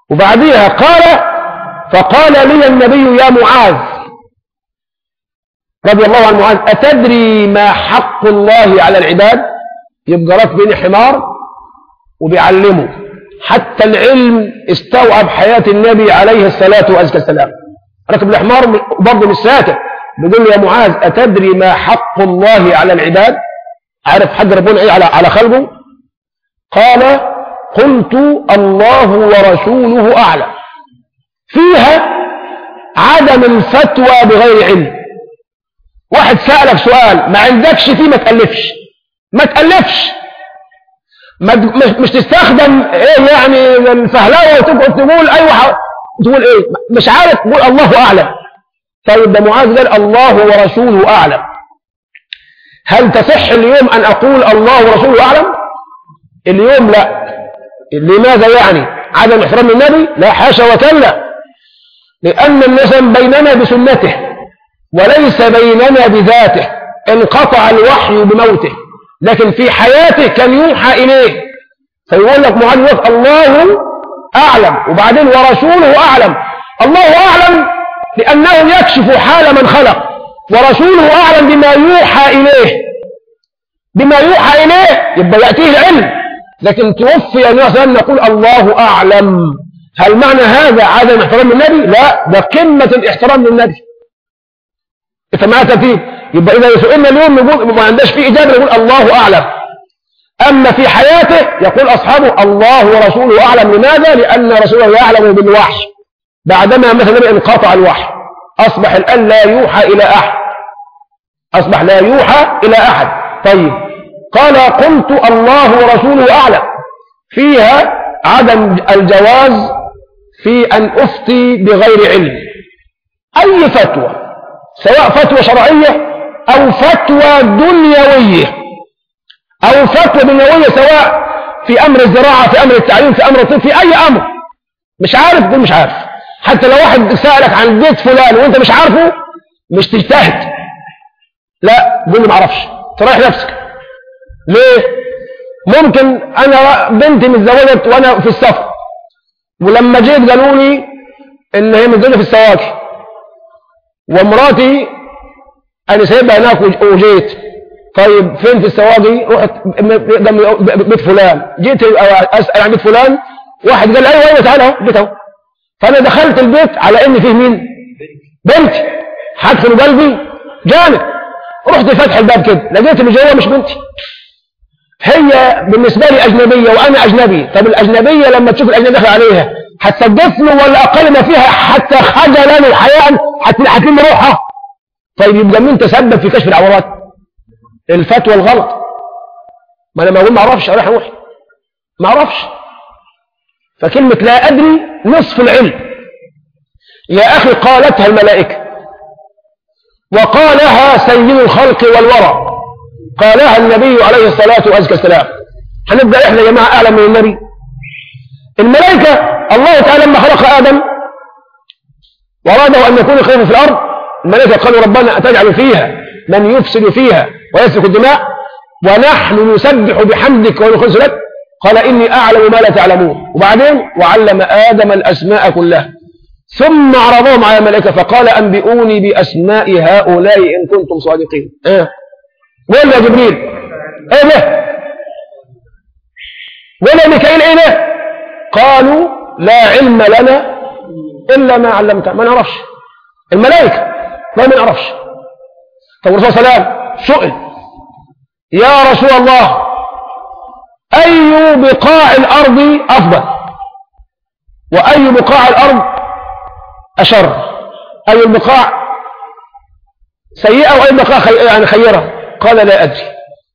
وبعديها قال فقال لي النبي يا معاذ رضي الله عن معاذ أتدري ما حق الله على العباد يبقى راكبين حمار وبيعلمه حتى العلم استوعب حياة النبي عليه الصلاة والسلام ركب الحمار برضه مش ساكت بيقول له يا معاذ أتدري ما حق الله على العباد عارف حق ربنا ايه على على خلقه قال قلت الله ورسوله أعلم فيها عدم الفتوى بغير علم واحد سألك سؤال ما عندكش فيه ما تألفش ما تألفش ما مش, مش تستخدم ايه يعني الفهلاوه وتقعد تقول ايوه تقول ايه مش عارف تقول الله اعلم طيب ده معاذ قال الله ورسوله اعلم هل تصح اليوم ان اقول الله ورسوله اعلم اليوم لا لماذا يعني عدم احترام النبي لا حاشا وكلا لان النسم بيننا بسنته وليس بيننا بذاته انقطع الوحي بموته لكن في حياته كان يوحى إليه فيقول لك معلق الله أعلم وبعدين ورسوله أعلم الله أعلم لأنه يكشف حال من خلق ورسوله أعلم بما يوحى إليه بما يوحى إليه يبقى يأتيه العلم لكن توفي النبي أن نقول الله أعلم هل معنى هذا عدم احترام النبي لا ده قمة الاحترام للنبي فما تفيد يبقى إذا سئلنا اليوم نقول ما عندناش فيه إجابة نقول الله أعلم أما في حياته يقول أصحابه الله ورسوله أعلم لماذا؟ لأن رسوله يعلم بالوحي بعدما مثلا انقطع الوحي أصبح الآن لا يوحى إلى أحد أصبح لا يوحى إلى أحد طيب قال قلت الله ورسوله أعلم فيها عدم الجواز في أن أفتي بغير علم أي فتوى سواء فتوى شرعية أو فتوى دنيوية أو فتوى دنيوية سواء في أمر الزراعة في أمر التعليم في أمر الطب في أي أمر مش عارف تقول مش عارف حتى لو واحد سألك عن بيت فلان وانت مش عارفه مش تجتهد لا قول لي ما اعرفش تريح نفسك ليه ممكن انا بنتي متزوجت وانا في السفر ولما جيت قالوا لي ان هي متزوجه في السواكي ومراتي انا سايبها هناك وجيت طيب فين في السواقي رحت بيت فلان جيت اسال عن بيت فلان واحد قال ايوه ايوه تعالى اهو بيت اهو فانا دخلت البيت على ان فيه مين بنتي هدخل قلبي جانب رحت فتح الباب كده لقيت اللي جوه مش بنتي هي بالنسبة لي أجنبية وأنا أجنبي طب الأجنبية لما تشوف الأجنبي داخل عليها هتسدف له ولا أقل ما فيها حتى خجلا وحياء هتلم روحها طيب يبقى مين تسبب في كشف العورات الفتوى الغلط ما انا ما اقول ما اعرفش اروح اروح ما اعرفش فكلمة لا ادري نصف العلم يا اخي قالتها الملائكة وقالها سيد الخلق والورى قالها النبي عليه الصلاة والسلام هنبدأ احنا يا جماعة اعلم من النبي الملائكة الله تعالى لما خلق ادم وراده ان يكون خليفة في الارض الملائكة قالوا ربنا أتجعل فيها من يفسد فيها ويسفك الدماء ونحن نسبح بحمدك ونخلص لك قال إني أعلم ما لا تعلمون وبعدين وعلم آدم الأسماء كلها ثم عرضهم على الملائكة فقال أنبئوني بأسماء هؤلاء إن كنتم صادقين إيه وين يا جبريل إيه ده وين يا ميكائيل إيه ده قالوا لا علم لنا إلا ما علمتنا ما نعرفش الملائكة ما نعرفش طب الرسول صلى الله عليه وسلم سئل يا رسول الله أي بقاع الأرض أفضل وأي بقاع الأرض أشر أي البقاع سيئة وأي البقاع خي... يعني خيرة قال لا أدري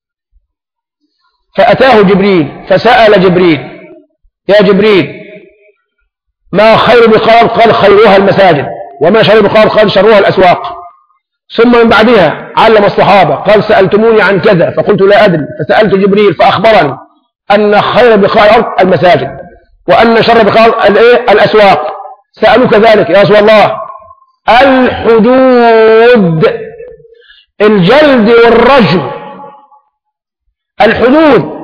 فأتاه جبريل فسأل جبريل يا جبريل ما خير بقاع قال خيرها المساجد وما شر بقاع قال شرها الأسواق ثم من بعدها علم الصحابة قال سألتموني عن كذا فقلت لا أدري فسألت جبريل فأخبرني أن خير بقاع الأرض المساجد وأن شر بقاع الأسواق سألوك ذلك يا رسول الله الحدود الجلد والرجم الحدود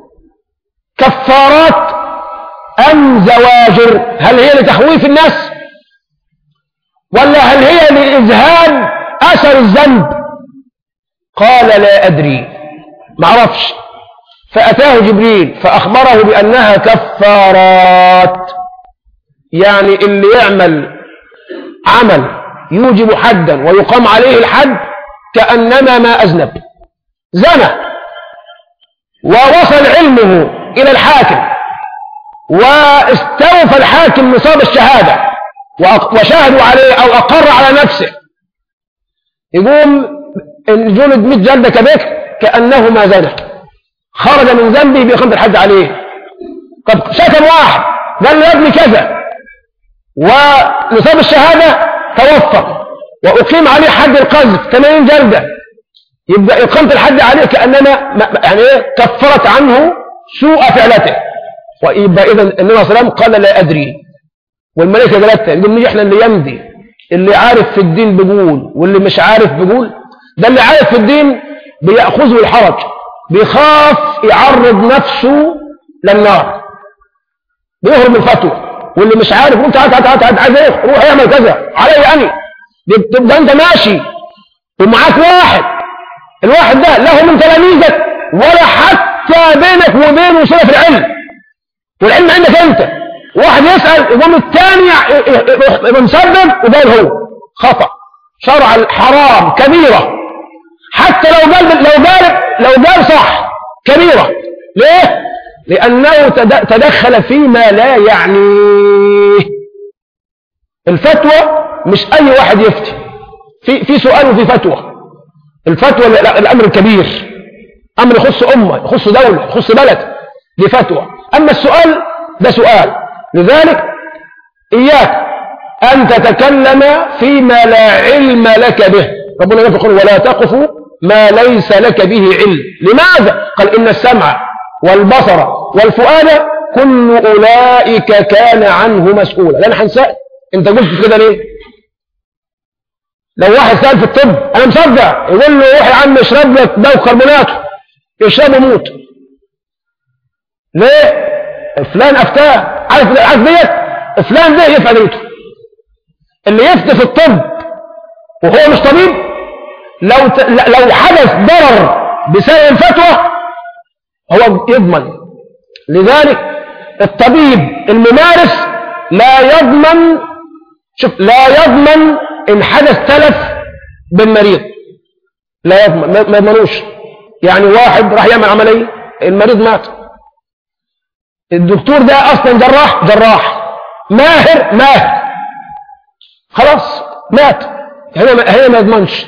كفارات أم زواجر هل هي لتخويف الناس ولا هل هي لإذهاب أثر الذنب قال لا أدري ما عرفش فأتاه جبريل فأخبره بأنها كفارات يعني اللي يعمل عمل يوجب حدا ويقام عليه الحد كأنما ما أذنب زنى ووصل علمه إلى الحاكم واستوفى الحاكم نصاب الشهادة وشاهدوا عليه أو أقر على نفسه يقوم الجلد 100 جلدة كبك كأنه ما زنى خرج من ذنبه بيقام الحد عليه قد شتم واحد قال له يا ابني كذا ونصاب الشهادة توفر وأقيم عليه حد القذف 80 جلدة يبقى إقامة الحد عليه كأنما يعني ايه كفرت عنه سوء فعلته ويبقى إذا النبي صلى الله عليه وسلم قال لا أدري والملائكة قالت يقول نيجي احنا اللي يمضي اللي عارف في الدين بيقول واللي مش عارف بيقول ده اللي عارف في الدين بيأخذه الحرج بيخاف يعرض نفسه للنار بيهرب من الفتوى واللي مش عارف يقول تعال تعال تعال عايز ايه روح اعمل كذا علي انا تبقى انت ماشي ومعاك واحد الواحد ده له من تلاميذك ولا حتى بينك وبينه صله في العلم والعلم عندك انت واحد يسال يقوم الثاني يبقى مسبب وقال هو خطا شرع الحرام كبيره حتى لو قال لو قال لو قال صح كبيره ليه لأنه تدخل فيما لا يعنيه الفتوى مش أي واحد يفتي في, في سؤال وفي فتوى الفتوى الأمر الكبير أمر يخص أمة يخص دولة يخص بلد دي فتوى أما السؤال ده سؤال لذلك إياك أن تتكلم فيما لا علم لك به ربنا يقول ولا تقف ما ليس لك به علم لماذا؟ قال إن السمع والبصر والفؤاد كل أولئك كان عنه مسؤولا لأن هنسأل أنت قلت كده ليه لو واحد سأل في الطب أنا مصدق يقول له روح يا عم اشرب لك دواء كربوناته يشرب وموت ليه فلان أفتاه عارف عارف ديت فلان ده يفعل ديته اللي يفتي في الطب وهو مش طبيب لو ت... لو حدث ضرر بسبب الفتوى هو يضمن لذلك الطبيب الممارس لا يضمن شوف لا يضمن إن حدث تلف بالمريض لا يضمن ما يضمنوش يعني واحد راح يعمل عملية المريض مات الدكتور ده أصلا جراح جراح ماهر ماهر خلاص مات هنا هنا ما يضمنش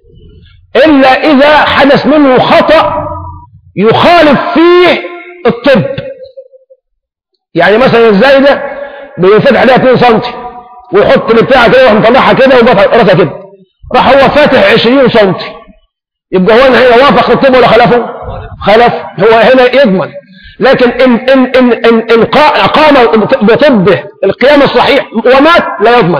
إلا إذا حدث منه خطأ يخالف فيه الطب يعني مثلا الزايدة بينفتح عليها 2 سم ويحط البتاعة كده ويروح مطلعها كده ويضغط راسها كده راح هو فاتح 20 سم يبقى هو هنا وافق الطب ولا خلفه؟ خلف هو هنا يضمن لكن إن إن إن إن, إن قام بطبه القيام الصحيح ومات لا يضمن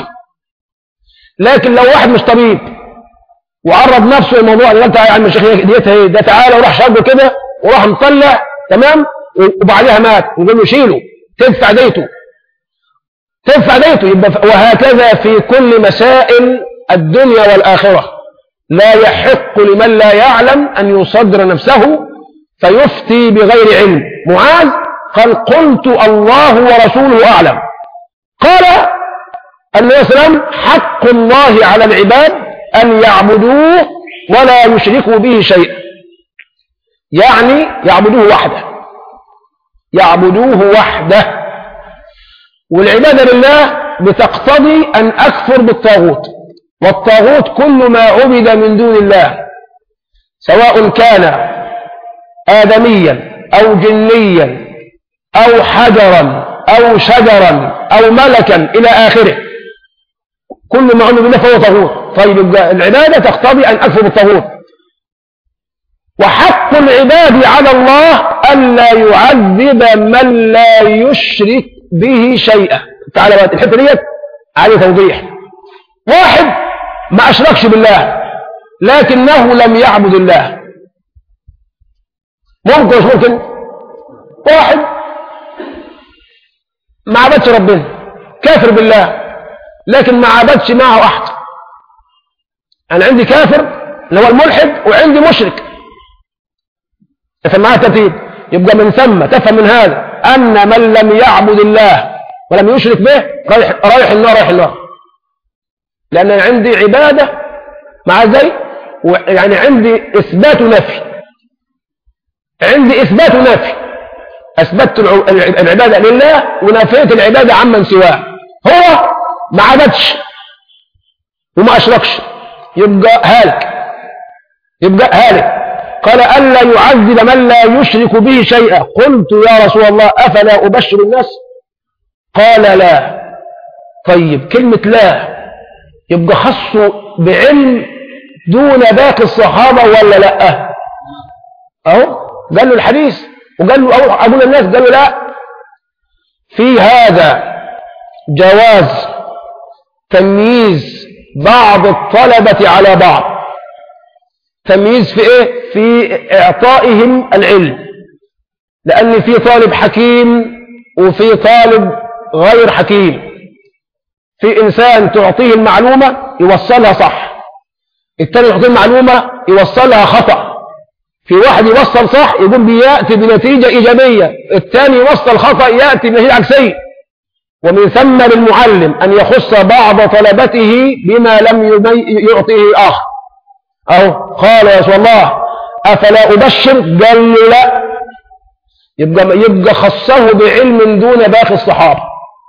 لكن لو واحد مش طبيب وعرض نفسه الموضوع ده انت يا عم الشيخ ديتها ايه ده تعالى وراح شربه كده وراح مطلع تمام وبعدها مات نقول له شيله تدفع ديته تدفع ديته يبقى وهكذا في كل مسائل الدنيا والآخرة لا يحق لمن لا يعلم أن يصدر نفسه فيفتي بغير علم معاذ قال قلت الله ورسوله أعلم قال النبي صلى الله عليه وسلم حق الله على العباد أن يعبدوه ولا يشركوا به شيئا يعني يعبدوه وحده يعبدوه وحده والعبادة لله بتقتضي أن أكفر بالطاغوت والطاغوت كل ما عبد من دون الله سواء كان آدميا أو جنيا أو حجرا أو شجرا أو ملكا إلى آخره كل ما عبد بالله فهو طاغوت طيب العبادة تقتضي أن أكفر بالطاغوت وحق العباد على الله ألا يعذب من لا يشرك به شيئا تعالى بقى الحته ديت عليه توضيح واحد ما أشركش بالله لكنه لم يعبد الله ممكن مش ممكن واحد ما عبدش ربنا كافر بالله لكن ما عبدش معه أحد أنا عندي كافر اللي هو الملحد وعندي مشرك تفهم معايا الترتيب يبقى من ثم تفهم من هذا أن من لم يعبد الله ولم يشرك به رايح, رايح النار رايح النار لأن أنا عندي عبادة مع ذلك يعني عندي إثبات نفي عندي إثبات نفي أثبتت العبادة لله ونفيت العبادة عمن سواه هو ما عبدش وما أشركش يبقى هالك يبقى هالك قال ألا يعذب من لا يشرك به شيئا قلت يا رسول الله أفلا أبشر الناس قال لا طيب كلمة لا يبقى خصه بعلم دون باقي الصحابة ولا لا أهو قال له الحديث وقال له أو أقول الناس قال له لا في هذا جواز تمييز بعض الطلبة على بعض تمييز في ايه في اعطائهم العلم لان في طالب حكيم وفي طالب غير حكيم في انسان تعطيه المعلومة يوصلها صح التاني يعطيه المعلومة يوصلها خطأ في واحد يوصل صح يقول بيأتي بنتيجة إيجابية الثاني يوصل خطأ يأتي بنتيجة عكسية ومن ثم للمعلم أن يخص بعض طلبته بما لم يعطيه الآخر أو قال يا رسول الله أفلا أبشر قال له لا يبقى, يبقى خصه بعلم دون باقي الصحابة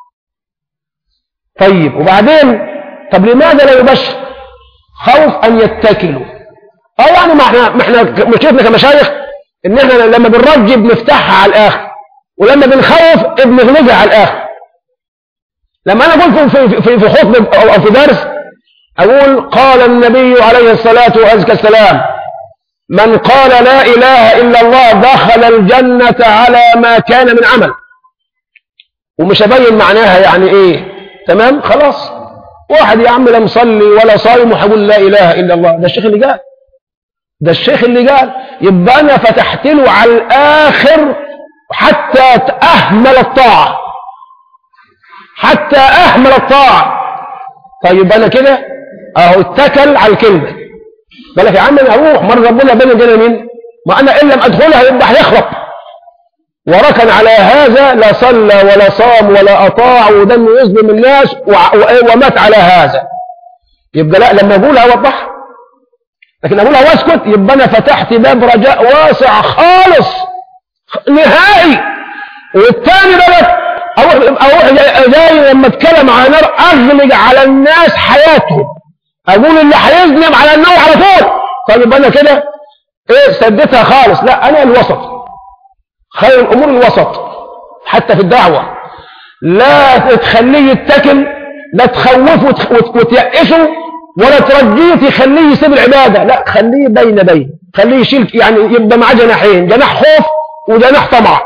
طيب وبعدين طب لماذا لا يبشر خوف أن يتكلوا أو يعني ما احنا, ما احنا مشكلتنا كمشايخ إن احنا لما بنرجب نفتحها على الآخر ولما بنخوف بنغلقها على الآخر لما أنا قلت في, في, في خطبة أو في درس أقول قال النبي عليه الصلاة والسلام من قال لا إله إلا الله دخل الجنة على ما كان من عمل ومش أبين معناها يعني إيه تمام خلاص واحد يا عم لا مصلي ولا صايم وهقول لا إله إلا الله ده الشيخ اللي قال ده الشيخ اللي قال يبقى أنا فتحت له على الآخر حتى أهمل الطاعة حتى أهمل الطاعة طيب أنا كده أهو اتكل على الكلمة بالك يا عم أنا أروح مرة ربنا بين جنة مين ما أنا إن لم أدخلها يبقى هيخرب وركن على هذا لا صلى ولا صام ولا أطاع ودم يظلم الناس ومات على هذا يبقى لا لما أقولها أوضحها لكن أقولها واسكت يبقى أنا فتحت باب رجاء واسع خالص نهائي والتاني بقى أروح, أروح جاي لما اتكلم على نار أغلق على الناس حياتهم أقول اللي هيظلم على النار على طول طيب يبقى أنا كده إيه سدتها خالص لا أنا الوسط خير الأمور الوسط حتى في الدعوة لا تخليه يتكل لا تخوفه وتيأسه ولا ترجيه تخليه يسيب العبادة لا خليه بين بين خليه يشيل يعني يبقى معاه جناحين جناح خوف وجناح طمع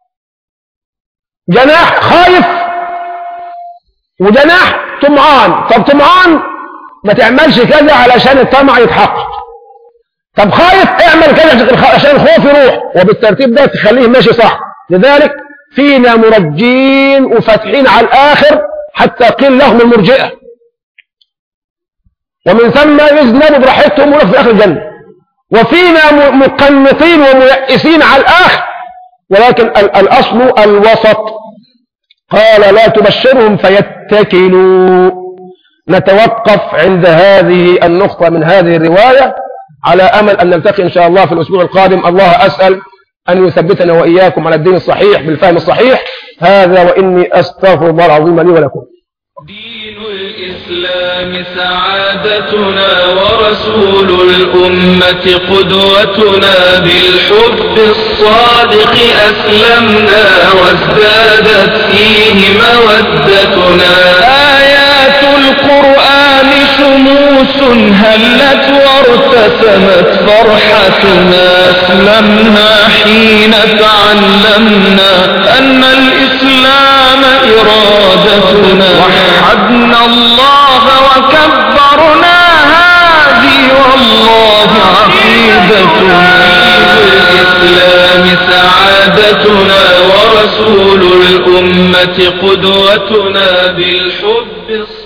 جناح خايف وجناح طمعان طب طمعان ما تعملش كذا علشان الطمع يتحقق طب خايف اعمل كذا عشان الخوف يروح وبالترتيب ده تخليه ماشي صح لذلك فينا مرجين وفاتحين على الآخر حتى قيل لهم المرجئة ومن ثم يذنبوا براحتهم ولف في آخر الجنة وفينا مقنطين وميئسين على الآخر ولكن الأصل الوسط قال لا تبشرهم فيتكلوا نتوقف عند هذه النقطة من هذه الرواية على أمل أن نلتقي إن شاء الله في الأسبوع القادم الله أسأل أن يثبتنا وإياكم على الدين الصحيح بالفهم الصحيح هذا وإني أستغفر الله العظيم لي ولكم دين الإسلام سعادتنا ورسول الأمة قدوتنا بالحب الصادق أسلمنا وازدادت فيه مودتنا آيات القرآن شموس هلت وارتسمت فرحتنا أسلمنا حين تعلمنا أن الإسلام إرادتنا وحدنا الله وكبرنا هذه والله عقيدتنا الإسلام سعادتنا ورسول الأمة قدوتنا بالحب الصالح